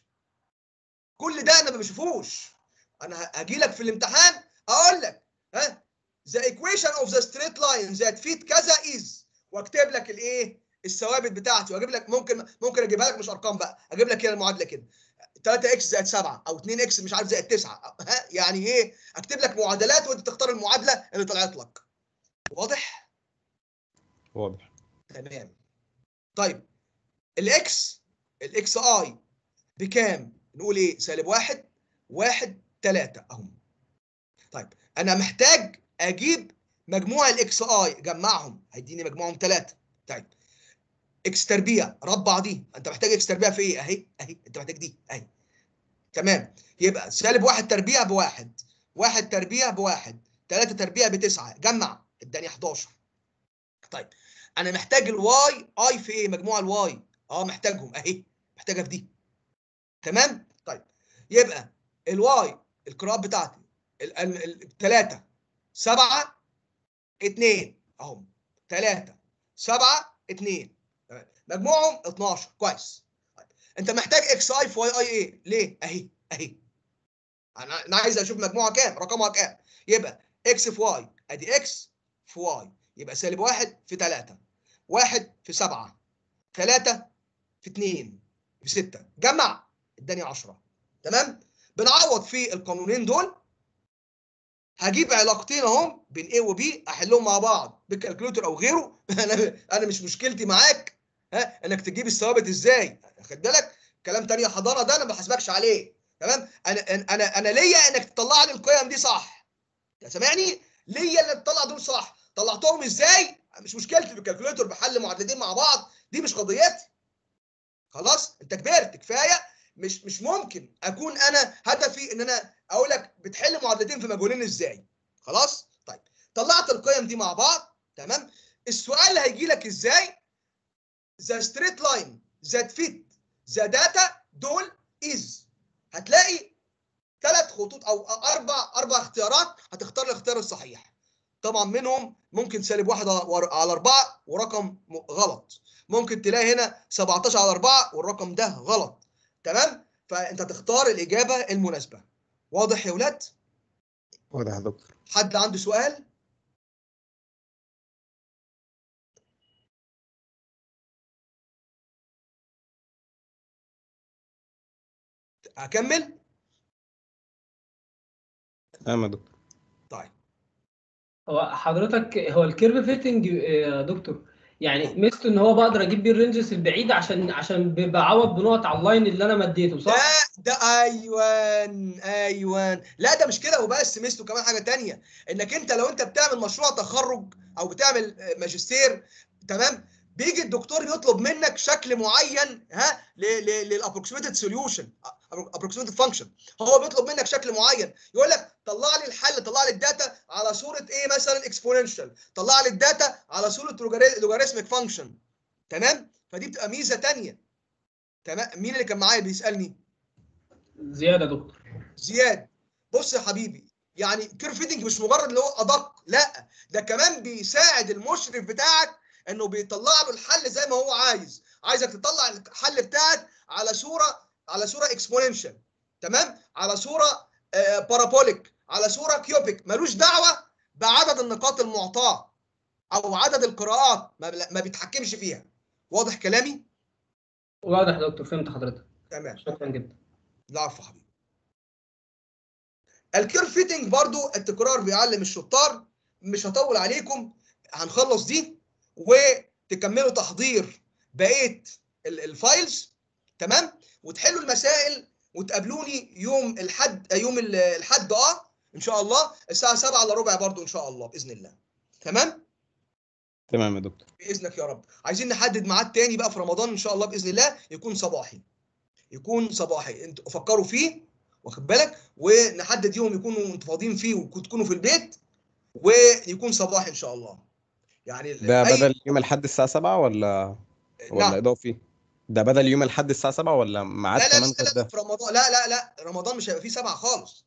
كل ده انا ما بشوفوش انا هاجي لك في الامتحان اقول لك ها the equation of the straight line that fit كذا is واكتب لك الايه الثوابت بتاعتي واجيب لك ممكن ممكن اجيبها لك مش ارقام بقى اجيب لك هنا المعادله كده 3 اكس زائد 7 او 2 اكس مش عارف زائد 9 ها يعني ايه اكتب لك معادلات وانت تختار المعادله اللي طلعت لك واضح واضح تمام طيب الاكس الاكس اي بكام نقول ايه سالب واحد واحد تلاتة اهم طيب انا محتاج اجيب مجموع الاكس اي جمعهم هيديني مجموعهم تلاتة طيب اكس تربيع ربع دي انت محتاج اكس تربيع في ايه اهي اهي انت محتاج دي اهي تمام يبقى سالب واحد تربيع بواحد واحد تربيع بواحد تلاتة تربيع بتسعة جمع اداني 11 طيب انا محتاج الواي اي في ايه مجموع الواي اه محتاجهم اهي محتاجها في دي تمام طيب يبقى الواي القراءات بتاعتي الثلاثة سبعة اتنين اهم ثلاثة سبعة اتنين تمام. مجموعهم 12 كويس طيب. انت محتاج اكس اي في واي اي ايه ليه اهي اهي انا انا عايز اشوف مجموعها كام رقمها كام يبقى اكس في واي ادي اكس في واي يبقى سالب واحد في ثلاثة واحد في سبعة ثلاثة في اتنين في ستة جمع اداني 10 تمام بنعوض في القانونين دول هجيب علاقتين اهم بين A و B احلهم مع بعض بالكالكوليتر او غيره انا انا مش مشكلتي معاك ها انك تجيب الثوابت ازاي خد بالك كلام تاني حضانه ده انا ما بحاسبكش عليه تمام انا انا انا ليا انك تطلع لي القيم دي صح انت سامعني ليا انك تطلع دول صح طلعتهم ازاي مش مشكلتي بالكالكوليتر بحل معادلتين مع بعض دي مش قضيتي خلاص انت كبرت كفايه مش مش ممكن اكون انا هدفي ان انا اقول لك بتحل معادلتين في مجهولين ازاي خلاص طيب طلعت القيم دي مع بعض تمام السؤال اللي هيجي لك ازاي ذا ستريت لاين ذات فيت ذا داتا دول از هتلاقي ثلاث خطوط او اربع اربع اختيارات هتختار الاختيار الصحيح طبعا منهم ممكن سالب واحد على اربعه ورقم غلط ممكن تلاقي هنا 17 على 4 والرقم ده غلط تمام فانت تختار الاجابه المناسبه واضح يا ولاد واضح يا دكتور حد عنده سؤال اكمل تمام يا دكتور طيب هو حضرتك هو الكيرف فيتنج يا دكتور يعني ميزته ان هو بقدر اجيب بيه الرينجز البعيده عشان عشان بعوض بنقط على اللاين اللي انا مديته صح؟ ده ده ايوان ايوان لا ده مش كده وبس ميزته كمان حاجه تانية انك انت لو انت بتعمل مشروع تخرج او بتعمل ماجستير تمام بيجي الدكتور يطلب منك شكل معين ها للابروكسيميتد سوليوشن ابروكسيميتد فانكشن هو بيطلب منك شكل معين يقول لك طلع لي الحل طلع لي الداتا على صوره ايه مثلا اكسبوننشال طلع لي الداتا على صوره لوغاريتميك فانكشن تمام فدي بتبقى ميزه ثانيه تمام مين اللي كان معايا بيسالني زياد يا دكتور زياد بص يا حبيبي يعني كيرف فيتنج مش مجرد اللي هو ادق لا ده كمان بيساعد المشرف بتاعك انه بيطلع له الحل زي ما هو عايز عايزك تطلع الحل بتاعك على صوره على صوره اكسبوننشال تمام على صوره آه بارابوليك على صوره كيوبيك ملوش دعوه بعدد النقاط المعطاه او عدد القراءات ما, ما بيتحكمش فيها واضح كلامي واضح يا دكتور فهمت حضرتك تمام شكرا جدا العفو حبيبي الكيرف فيتنج برضو التكرار بيعلم الشطار مش هطول عليكم هنخلص دي وتكملوا تحضير بقيه الفايلز تمام وتحلوا المسائل وتقابلوني يوم الحد يوم الحد اه ان شاء الله الساعه 7 الا ربع برضو ان شاء الله باذن الله تمام تمام يا دكتور باذنك يا رب عايزين نحدد ميعاد تاني بقى في رمضان ان شاء الله باذن الله يكون صباحي يكون صباحي انتوا فكروا فيه واخد بالك ونحدد يوم يكونوا انتوا فاضيين فيه وتكونوا في البيت ويكون صباحي ان شاء الله يعني ده بدل يوم الاحد الساعه 7 ولا ولا نعم. اضافي ده بدل يوم الاحد الساعه 7 ولا ميعاد لا لا كمان لا, غير لا ده في رمضان لا لا لا رمضان مش هيبقى فيه سبعة خالص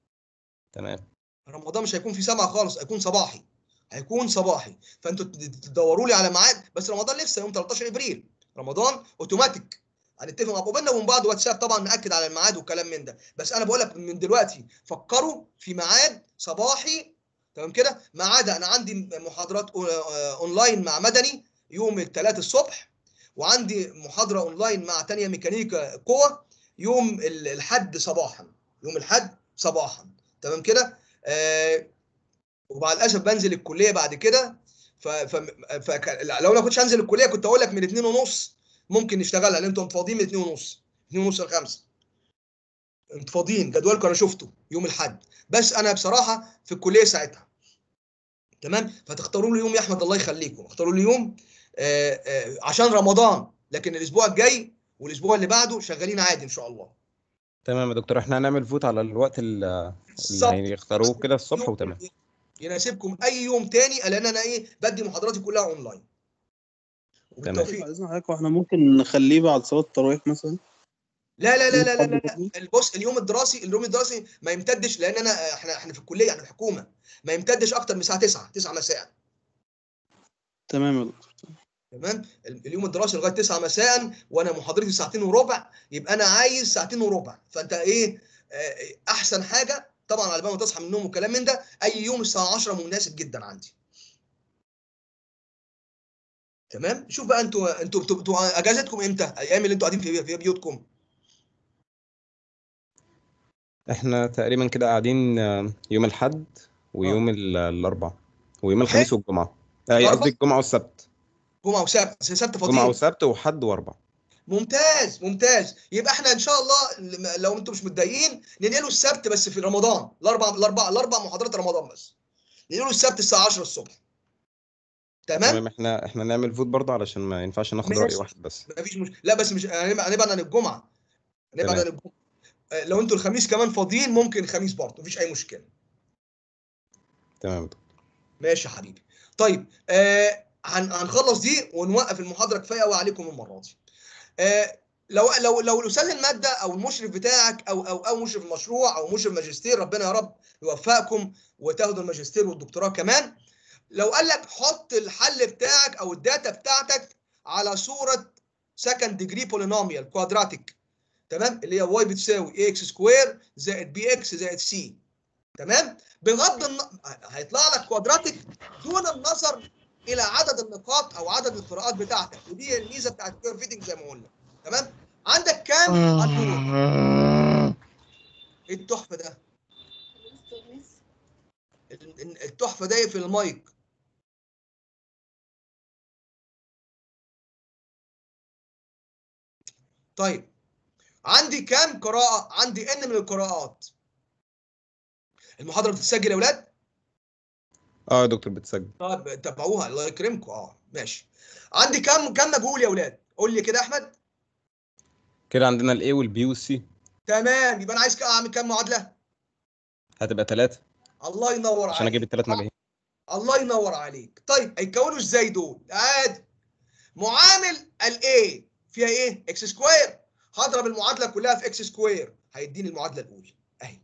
تمام رمضان مش هيكون فيه سبعة خالص هيكون صباحي هيكون صباحي فانتوا تدوروا لي على ميعاد بس رمضان لسه يوم 13 ابريل رمضان اوتوماتيك هنتفق مع بيننا وبين بعض واتساب طبعا ناكد على الميعاد والكلام من ده بس انا بقول لك من دلوقتي فكروا في ميعاد صباحي تمام كده ما عدا انا عندي محاضرات اونلاين مع مدني يوم الثلاث الصبح وعندي محاضره اونلاين مع تانية ميكانيكا قوه يوم الحد صباحا يوم الحد صباحا تمام كده آه ومع الاسف بنزل الكليه بعد كده ف... ف... ف... لو انا كنتش هنزل الكليه كنت اقول لك من 2 ونص ممكن نشتغلها لان انتوا فاضيين من 2 ونص 2 ونص ل 5 انتوا فاضيين جدولكم انا شفته يوم الاحد بس انا بصراحه في الكليه ساعتها تمام فتختاروا لي يوم يا احمد الله يخليكم اختاروا لي يوم آآ آآ عشان رمضان لكن الاسبوع الجاي والاسبوع اللي بعده شغالين عادي ان شاء الله تمام يا دكتور احنا هنعمل فوت على الوقت اللي اللي هيختاروه كده الصبح وتمام يناسبكم اي يوم تاني لان انا ايه بدي محاضراتي كلها اونلاين وبالتوفيق باذن حضرتك واحنا ممكن نخليه بعد صلاه التراويح مثلا لا لا لا لا لا, لا, لا. بص اليوم الدراسي اليوم الدراسي ما يمتدش لان انا احنا احنا في الكليه احنا في الحكومه ما يمتدش اكتر من الساعه 9 9 مساء تمام يا دكتور تمام اليوم الدراسي لغايه 9 مساء وانا محاضرتي ساعتين وربع يبقى انا عايز ساعتين وربع فانت ايه احسن حاجه طبعا على بال ما تصحى من النوم وكلام من ده اي يوم الساعه 10 مناسب جدا عندي تمام شوف بقى انتوا انتوا انتوا اجازتكم امتى الايام اللي انتوا قاعدين في في بيوتكم احنا تقريبا كده قاعدين يوم الاحد ويوم الاربعاء ويوم الخميس والجمعه اي قصدي الجمعه والسبت جمعه وسبت سبت فاضيين جمعه وسبت وحد واربع ممتاز ممتاز يبقى احنا ان شاء الله لو انتم مش متضايقين ننقله السبت بس في رمضان الاربع الاربع الاربع محاضرات رمضان بس ننقله السبت الساعه 10 الصبح تمام تمام احنا احنا نعمل فوت برضه علشان ما ينفعش ناخد راي واحد بس مفيش مش... لا بس مش هنبعد عن الجمعه نبعد عن تمام. الجمعه آه، لو انتوا الخميس كمان فاضيين ممكن الخميس برضه مفيش اي مشكله تمام يا دكتور ماشي يا حبيبي طيب آه هن- هنخلص دي ونوقف المحاضره كفايه قوي عليكم المره دي آه لو لو لو الاستاذ الماده او المشرف بتاعك او او او مشرف المشروع او مشرف ماجستير ربنا يا رب يوفقكم وتاخدوا الماجستير والدكتوراه كمان لو قال لك حط الحل بتاعك او الداتا بتاعتك على صوره سكند ديجري بولينوميال كوادراتيك تمام اللي هي واي بتساوي اي اكس سكوير زائد بي اكس زائد سي تمام بغض النظر هيطلع لك كوادراتيك دون النظر الى عدد النقاط او عدد القراءات بتاعتك ودي هي الميزه بتاعت الكيرف فيتنج زي ما قلنا تمام عندك كام عدود ايه التحفه ده ال- ال- التحفه ده في المايك طيب عندي كام قراءه عندي ان من القراءات المحاضره بتتسجل يا اولاد اه يا دكتور بتسجل طب تابعوها الله يكرمكم اه ماشي عندي كام كام مجهول يا اولاد قول لي كده يا احمد كده عندنا الاي والبي والسي تمام يبقى انا عايز كام- اعمل كام معادله هتبقى ثلاثة الله ينور عشان اجيب عليك الثلاث مجاهيل الله ينور عليك طيب هيتكونوا ازاي دول عادي معامل الاي فيها ايه اكس سكوير هضرب المعادله كلها في اكس سكوير هيديني المعادله الاولى اهي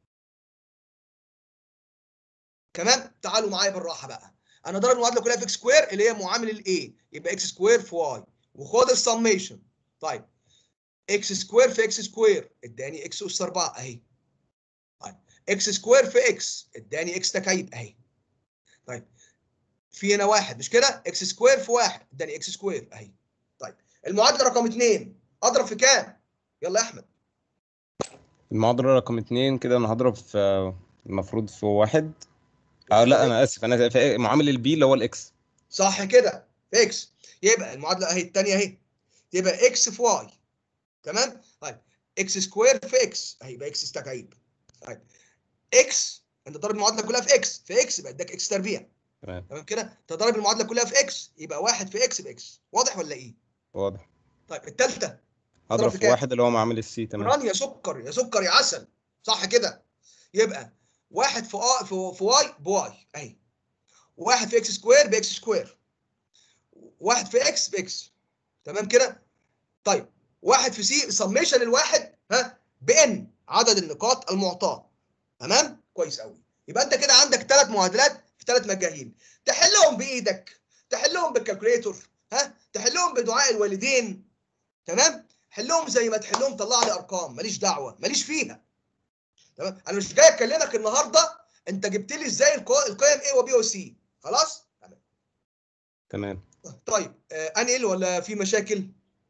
تمام تعالوا معايا بالراحه بقى انا ضرب المعادله كلها في اكس سكوير اللي هي معامل الاي يبقى اكس سكوير في واي وخد السميشن طيب اكس سكوير في اكس سكوير اداني اكس اس 4 اهي طيب اكس سكوير في اكس اداني اكس تكعيب اهي طيب في هنا واحد مش كده اكس سكوير في واحد اداني اكس سكوير اهي طيب المعادله رقم اثنين اضرب في كام يلا يا احمد المعادلة رقم اتنين كده انا هضرب في المفروض في واحد اه لا انا اسف انا في معامل البي اللي هو الاكس صح كده في اكس يبقى المعادله اهي الثانيه اهي يبقى اكس في واي تمام طيب اكس سكوير في اكس اهي يبقى اكس تكعيب طيب اكس انت ضارب المعادله كلها في اكس في اكس يبقى اداك اكس تربيع تمام تمام كده انت ضارب المعادله كلها في اكس يبقى واحد في اكس باكس واضح ولا ايه واضح طيب الثالثه هضرب في في كام؟ واحد اللي هو معامل السي تمام ران يا سكر يا سكر يا عسل صح كده يبقى واحد في آ في, في واي بواي اهي واحد في اكس سكوير باكس سكوير واحد في اكس باكس تمام كده طيب واحد في سي سميشن الواحد ها بان عدد النقاط المعطاه تمام كويس قوي يبقى انت كده عندك ثلاث معادلات في ثلاث مجاهيل تحلهم بايدك تحلهم بالكالكوليتور ها تحلهم بدعاء الوالدين تمام حلهم زي ما تحلهم طلع لي ارقام ماليش دعوه ماليش فيها تمام انا مش جاي اكلمك النهارده انت جبت لي ازاي القو- القيم A وبي وسي خلاص تمام تمام طيب آه انقل ولا في مشاكل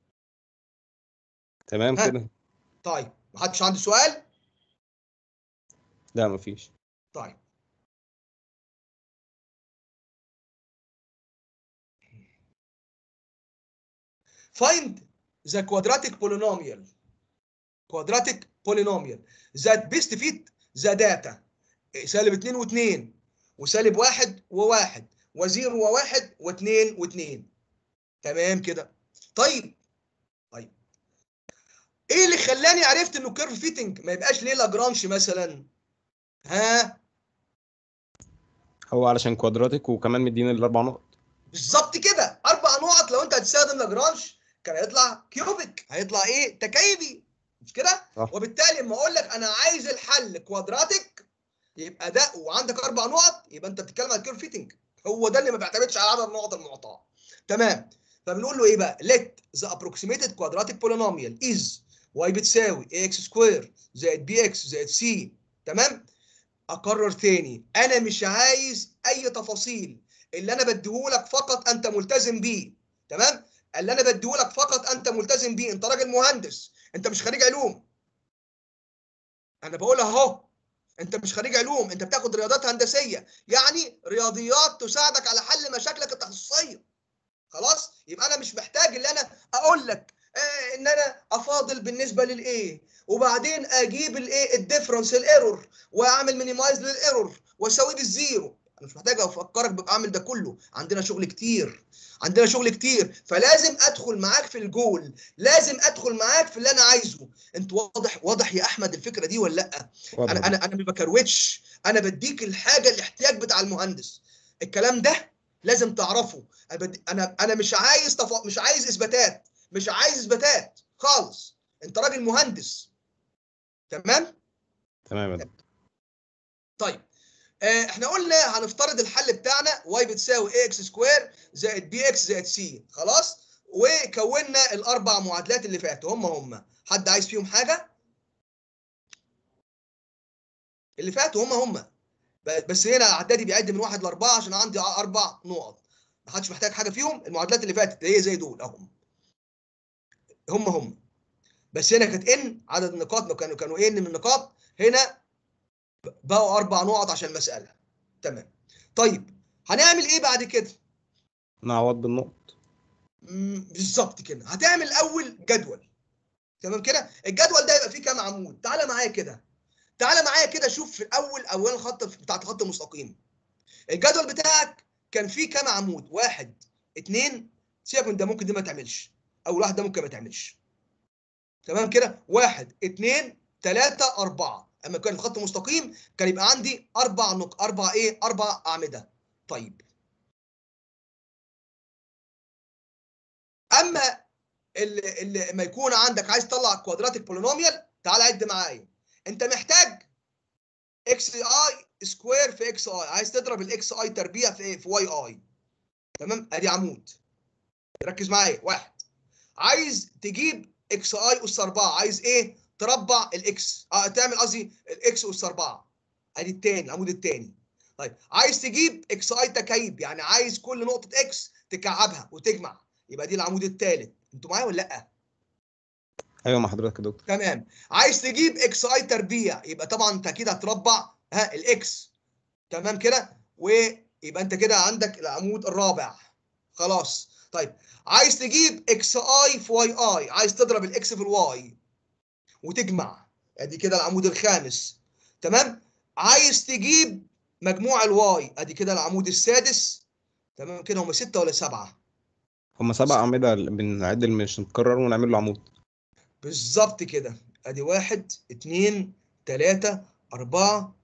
تمام ها. كده طيب محدش عنده سؤال لا مفيش طيب find the quadratic polynomial quadratic polynomial that best fit the data سالب 2 و2 وسالب 1 و1 و0 و1 و2 و2 تمام كده طيب طيب ايه اللي خلاني عرفت انه كيرف فيتنج ما يبقاش ليه لاجرانش مثلا ها هو علشان كوادراتيك وكمان مديني الاربع نقط بالظبط كده اربع نقط لو انت هتستخدم لاجرانش كان هيطلع كيوبيك هيطلع ايه تكعيبي مش كده صح. وبالتالي لما اقول لك انا عايز الحل كوادراتيك يبقى ده وعندك اربع نقط يبقى انت بتتكلم على كيرف فيتنج هو ده اللي ما بيعتمدش على عدد النقط المعطاه تمام فبنقول له ايه بقى let the approximated quadratic polynomial is y بتساوي ax سكوير زائد bx زائد c تمام اكرر تاني انا مش عايز اي تفاصيل اللي انا بديهولك فقط انت ملتزم بيه تمام اللي انا بديهولك فقط انت ملتزم بيه انت راجل مهندس انت مش خريج علوم انا بقول اهو انت مش خريج علوم انت بتاخد رياضات هندسيه يعني رياضيات تساعدك على حل مشاكلك التخصصيه خلاص يبقى انا مش محتاج ان انا اقول لك آه ان انا افاضل بالنسبه للايه وبعدين اجيب الايه الديفرنس الايرور واعمل مينيمايز للايرور واساويه بالزيرو انا مش محتاج افكرك بعمل ده كله عندنا شغل كتير عندنا شغل كتير فلازم ادخل معاك في الجول لازم ادخل معاك في اللي انا عايزه انت واضح واضح يا احمد الفكره دي ولا لا واضح. انا انا انا ما بكروتش انا بديك الحاجه الاحتياج بتاع المهندس الكلام ده لازم تعرفه انا بدي- انا انا مش عايز تف... مش عايز اثباتات مش عايز اثباتات خالص انت راجل مهندس تمام تمام يا دكتور طيب آه، احنا قلنا هنفترض الحل بتاعنا y بتساوي ax سكوير زائد bx زائد c خلاص وكونا الاربع معادلات اللي فاتوا هم هم حد عايز فيهم حاجه اللي فاتوا هم هم ب- بس هنا اعدادي بيعد من واحد لاربعه عشان عندي اربع نقط ما حدش محتاج حاجه فيهم المعادلات اللي فاتت اللي هي زي دول اهم هم هم بس هنا كانت ان عدد النقاط كانوا كانوا ان من النقاط هنا بقوا اربع نقط عشان المساله تمام طيب هنعمل ايه بعد كده نعوض بالنقط مم، بالظبط كده هتعمل اول جدول تمام كده الجدول ده يبقى فيه كام عمود تعالى معايا كده تعالى معايا كده شوف في الاول اول خط بتاعت الخط المستقيم الجدول بتاعك كان فيه كام عمود واحد اتنين سيبك من ده ممكن دي ما تعملش اول واحد ده ممكن ما تعملش تمام كده واحد اتنين تلاتة أربعة أما كان الخط مستقيم كان يبقى عندي أربع نق أربع إيه أربع أعمدة طيب اما اللي, اللي ما يكون عندك عايز تطلع كوادراتيك بولينوميال تعال عد معايا انت محتاج اكس اي سكوير في اكس اي عايز تضرب الاكس اي تربيع في ايه في واي اي تمام ادي عمود ركز معايا واحد عايز تجيب اكس اي اس 4 عايز ايه تربع الاكس اه تعمل قصدي الاكس اس 4 ادي التاني العمود التاني طيب عايز تجيب اكس اي تكعيب يعني عايز كل نقطه اكس تكعبها وتجمع يبقى دي العمود الثالث انتوا معايا ولا لا ايوه مع حضرتك يا دكتور تمام عايز تجيب اكس اي تربيع يبقى طبعا انت اكيد هتربع ها الاكس تمام كده ويبقى انت كده عندك العمود الرابع خلاص طيب عايز تجيب اكس اي في واي اي عايز تضرب الاكس في الواي وتجمع ادي كده العمود الخامس تمام عايز تجيب مجموع الواي ادي كده العمود السادس تمام كده هم ستة ولا سبعة هما سبع أعمدة بنعد اللي مش نكرر ونعمل له عمود بالظبط كده ادي واحد اتنين تلاتة اربعة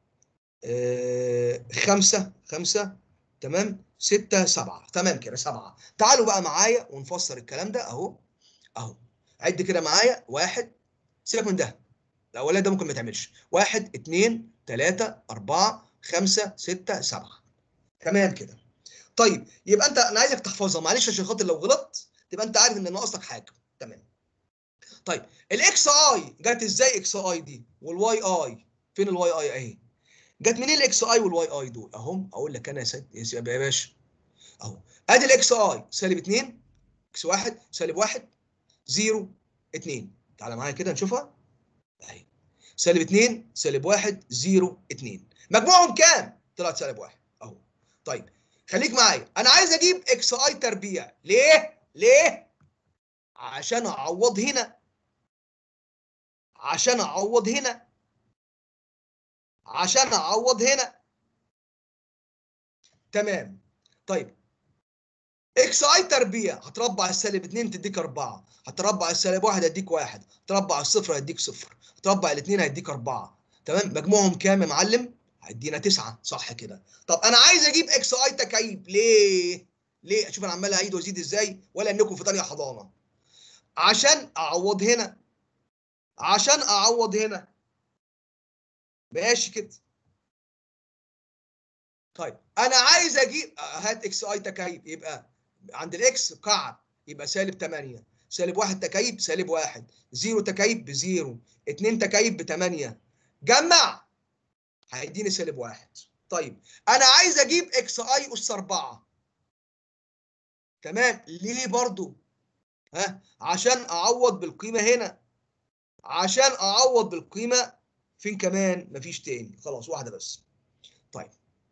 آه، خمسة خمسة تمام ستة سبعة تمام كده سبعة تعالوا بقى معايا ونفسر الكلام ده اهو اهو عد كده معايا واحد سيبك من ده الاولاني ده ممكن ما يتعملش واحد اتنين تلاتة اربعة خمسة ستة سبعة تمام كده طيب يبقى انت انا عايزك تحفظها معلش عشان خاطر لو غلطت تبقى انت عارف ان ناقصك حاجه تمام طيب الاكس اي جت ازاي اكس اي دي والواي اي فين الواي اي اهي جت منين الاكس اي والواي اي دول اهم اقول لك انا يا سيد يا سيد- يا باشا اهو ادي الاكس اي سالب 2 اكس 1 سالب 1 0 2 تعالى معايا كده نشوفها اهي سالب 2 سالب 1 0 2 مجموعهم كام طلعت سالب 1 اهو طيب خليك معايا انا عايز اجيب اكس اي تربيع ليه ليه عشان اعوض هنا عشان اعوض هنا عشان اعوض هنا تمام طيب اكس اي تربيع هتربع السالب 2 تديك 4 هتربع السالب 1 هيديك 1 هتربع الصفر هيديك صفر هتربع الاثنين هيديك 4 تمام مجموعهم كام يا معلم هيدينا 9 صح كده طب انا عايز اجيب اكس اي تكعيب ليه ليه اشوف انا عمال اعيد وازيد ازاي ولا انكم في تانية حضانه عشان اعوض هنا عشان اعوض هنا ماشي كده طيب انا عايز اجيب هات اكس اي تكعيب يبقى عند الاكس كعب يبقى سالب 8 سالب 1 تكعيب سالب 1 0 تكعيب بزيرو 2 تكعيب ب 8 جمع هيديني سالب 1 طيب انا عايز اجيب اكس اي اس 4 تمام ليه برضو ها عشان اعوض بالقيمه هنا عشان اعوض بالقيمه فين كمان مفيش تاني خلاص واحده بس طيب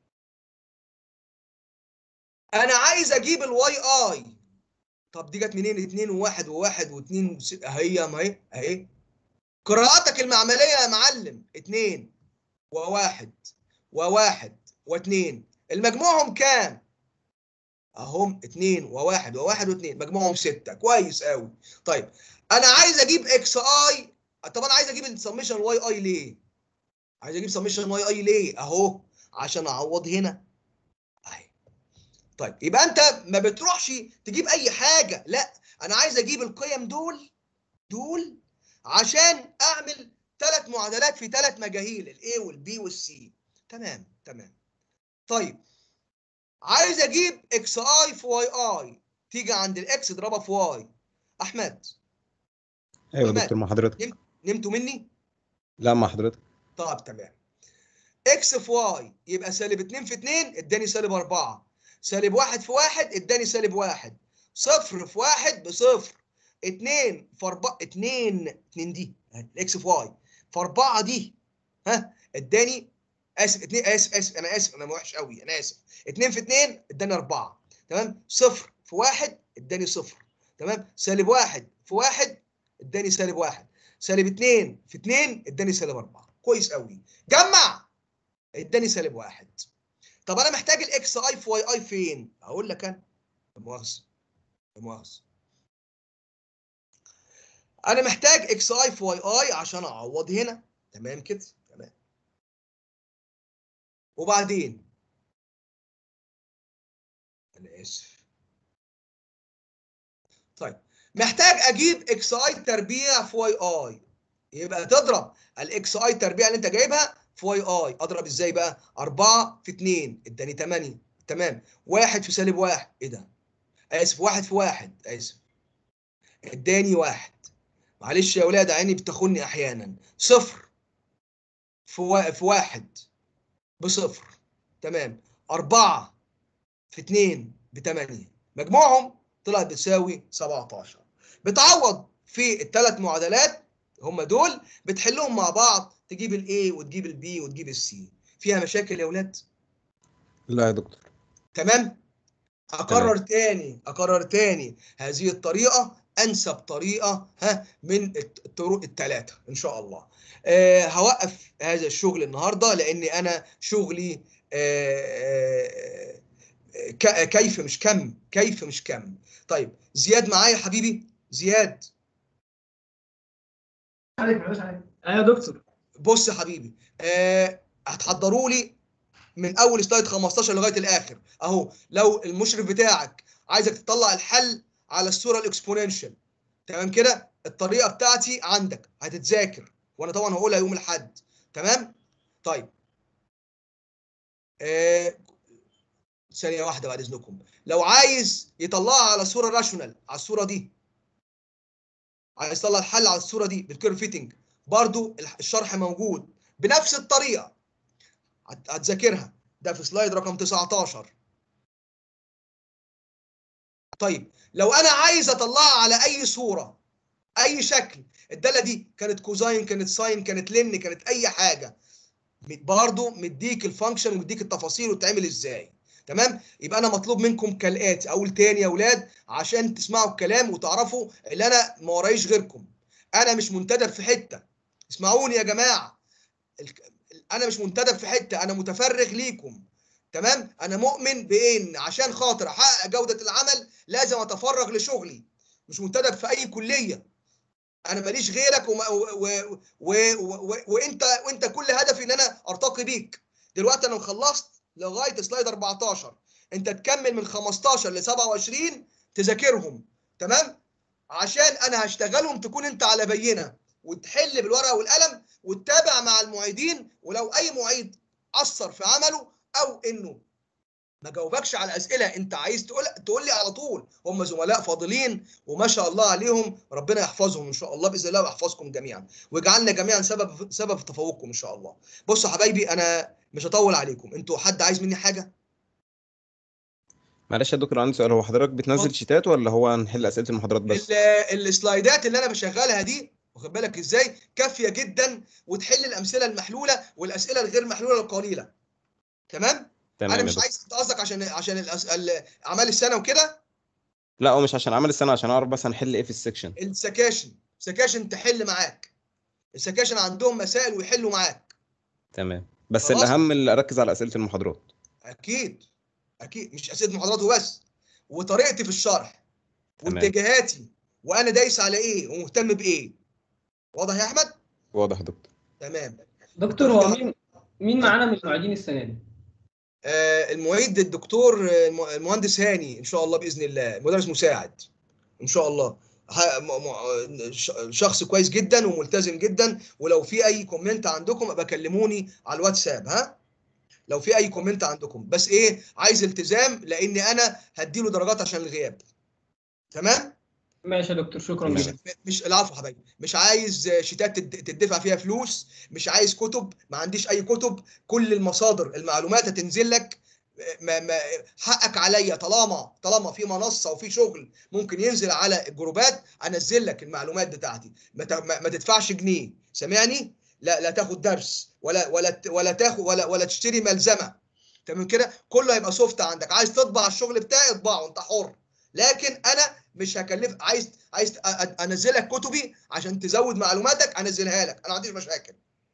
انا عايز اجيب الواي اي طب دي جت منين 2 و1 و1 و2 اهي ما هي اهي قراءتك المعمليه يا معلم 2 و1 و1 و2 المجموعهم كام اهم 2 وواحد وواحد واثنين مجموعهم 6 كويس قوي طيب انا عايز اجيب اكس اي طب انا عايز اجيب السميشن واي اي ليه عايز اجيب سميشن واي اي ليه اهو عشان اعوض هنا اهي طيب يبقى انت ما بتروحش تجيب اي حاجه لا انا عايز اجيب القيم دول دول عشان اعمل ثلاث معادلات في ثلاث مجاهيل الاي والبي والسي تمام تمام طيب عايز اجيب اكس اي في واي اي تيجي عند الاكس اضربها في واي احمد ايوه تمام. دكتور مع حضرتك نمتوا مني لا مع حضرتك طب تمام اكس في واي يبقى سالب 2 في 2 اداني سالب 4 سالب 1 في 1 اداني سالب 1 صفر في 1 بصفر 2 في 4 2 2 دي الاكس في واي في 4 دي ها اداني اسف 2 اسف اسف انا اسف انا وحش قوي انا اسف 2 في 2 اداني 4 تمام صفر في 1 اداني صفر تمام سالب 1 في 1 اداني سالب 1 سالب 2 في 2 اداني سالب 4 كويس قوي جمع اداني سالب 1 طب انا محتاج الاكس اي في واي اي فين اقول لك انا لا مؤاخذه لا مؤاخذه انا محتاج اكس اي في واي اي عشان اعوض هنا تمام كده تمام وبعدين انا اسف طيب محتاج اجيب اكس اي تربيع في واي اي يبقى تضرب الاكس اي تربيع اللي انت جايبها في واي اي اضرب ازاي بقى 4 في 2 اداني 8 تمام 1 في سالب 1 ايه ده اسف 1 في 1 اسف اداني 1 معلش يا اولاد عيني بتخوني احيانا صفر في وا... في 1 بصفر تمام 4 في 2 ب 8 مجموعهم طلعت بتساوي 17 بتعوض في الثلاث معادلات هم دول بتحلهم مع بعض تجيب الاي وتجيب البي وتجيب السي فيها مشاكل يا اولاد لا يا دكتور تمام اكرر تاني اكرر تاني هذه الطريقه انسب طريقه ها من الطرق الثلاثه ان شاء الله أه هوقف هذا الشغل النهارده لان انا شغلي أه أه كيف مش كم كيف مش كم طيب زياد معايا حبيبي زياد عليك معلش عليك ايوه يا دكتور بص يا حبيبي أه هتحضروا لي من اول سلايد 15 لغايه الاخر اهو لو المشرف بتاعك عايزك تطلع الحل على الصوره الاكسبوننشال تمام كده الطريقه بتاعتي عندك هتتذاكر وانا طبعا هقولها يوم الاحد تمام طيب آه ثانيه واحده بعد اذنكم لو عايز يطلعها على صوره راشونال على الصوره دي عايز يطلع الحل على الصوره دي بالكيرف فيتنج برضو الشرح موجود بنفس الطريقه هتذاكرها ده في سلايد رقم 19 طيب لو انا عايز اطلعها على اي صوره اي شكل الداله دي كانت كوزاين كانت ساين كانت لن كانت اي حاجه برضه مديك الفانكشن ومديك التفاصيل وتتعمل ازاي تمام يبقى انا مطلوب منكم كالاتي اقول تاني يا اولاد عشان تسمعوا الكلام وتعرفوا اللي انا ما ورايش غيركم انا مش منتدب في حته اسمعوني يا جماعه انا مش منتدب في حته انا متفرغ ليكم تمام انا مؤمن بان عشان خاطر احقق جوده العمل لازم اتفرغ لشغلي مش منتدب في اي كليه انا ماليش غيرك وما و و و و وانت وانت كل هدفي ان انا ارتقي بيك دلوقتي انا خلصت لغايه سلايد 14 انت تكمل من 15 ل 27 تذاكرهم تمام عشان انا هشتغلهم تكون انت على بينه وتحل بالورقه والقلم وتتابع مع المعيدين ولو اي معيد اثر في عمله او انه ما جاوبكش على اسئله انت عايز تقول تقول لي على طول هم زملاء فاضلين وما شاء الله عليهم ربنا يحفظهم ان شاء الله باذن الله ويحفظكم جميعا ويجعلنا جميعا سبب سبب تفوقكم ان شاء الله بصوا حبايبي انا مش هطول عليكم انتوا حد عايز مني حاجه معلش يا دكتور عندي سؤال هو حضرتك بتنزل شيتات ولا هو هنحل اسئله المحاضرات بس السلايدات اللي انا بشغلها دي واخد بالك ازاي كافيه جدا وتحل الامثله المحلوله والاسئله الغير محلوله القليله تمام تمام انا يا مش دكتور. عايز قصدك عشان عشان الأس... ال- اعمال السنه وكده لا هو مش عشان عمل السنه عشان اعرف بس هنحل ايه في السكشن السكاشن سكاشن تحل معاك السكاشن عندهم مسائل ويحلوا معاك تمام بس خلاص. الاهم اللي اركز على اسئله المحاضرات اكيد اكيد مش اسئله محاضرات وبس وطريقتي في الشرح تمام. واتجاهاتي وانا دايس على ايه ومهتم بايه واضح يا احمد واضح يا دكتور تمام دكتور هو مين مين معانا من المعيدين السنه دي؟ آه المعيد الدكتور آه، الم- المهندس هاني ان شاء الله باذن الله مدرس مساعد ان شاء الله ه- م- م- ش- شخص كويس جدا وملتزم جدا ولو في اي كومنت عندكم ابقى كلموني على الواتساب ها لو في اي كومنت عندكم بس ايه عايز التزام لان انا هديله درجات عشان الغياب تمام ماشي يا دكتور شكرا تمام. جدا مش العفو يا حبايبي مش عايز شيتات تد- تدفع فيها فلوس مش عايز كتب ما عنديش اي كتب كل المصادر المعلومات هتنزل لك ما ما حقك عليا طالما طالما في منصه وفي شغل ممكن ينزل على الجروبات انزل لك المعلومات بتاعتي ما ت- ما ما تدفعش جنيه سامعني لا لا تاخد درس ولا ولا ت- ولا تاخد ولا ولا تشتري ملزمه تمام كده كله هيبقى سوفت عندك عايز تطبع الشغل بتاعي اطبعه انت حر لكن انا مش هكلف عايز عايز أ- أ- انزلك كتبي عشان تزود معلوماتك انزلها لك انا ما عنديش مشاكل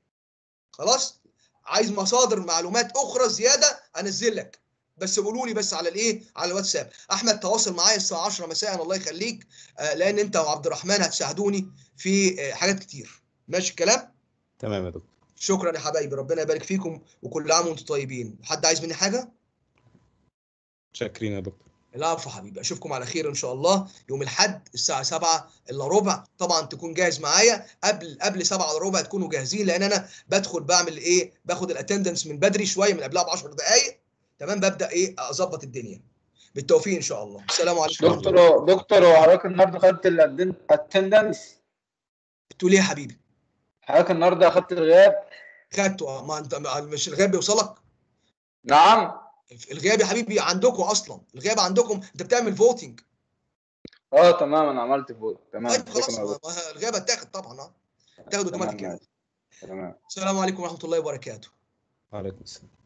خلاص عايز مصادر معلومات اخرى زياده انزل لك بس قولوا لي بس على الايه على الواتساب احمد تواصل معايا الساعه 10 مساء الله يخليك آه، لان انت وعبد الرحمن هتساعدوني في آه، حاجات كتير ماشي الكلام تمام يا دكتور شكرا يا حبايبي ربنا يبارك فيكم وكل عام وانتم طيبين حد عايز مني حاجه شاكرين يا دكتور العفو حبيبي اشوفكم على خير ان شاء الله يوم الاحد الساعه 7 الا ربع طبعا تكون جاهز معايا قبل قبل 7 الا ربع تكونوا جاهزين لان انا بدخل بعمل ايه باخد الاتندنس من بدري شويه من قبلها ب 10 دقائق تمام ببدا ايه اظبط الدنيا بالتوفيق ان شاء الله السلام عليكم ورحمة الله. دكتور دكتور هو حضرتك النهارده خدت الاتندنس تقول ايه يا حبيبي حضرتك النهارده اخدت الغياب خدته آه، ما انت ما- مش الغياب بيوصلك نعم الغياب يا حبيبي عندكم اصلا الغياب عندكم انت بتعمل فوتنج اه تمام انا عملت فوت تمام طيب خلاص شكراً يا ما- دكتور. ما الغياب هتاخد طبعا اه تاخد تمام اوتوماتيك ماشي. تمام السلام عليكم ورحمه الله وبركاته وعليكم السلام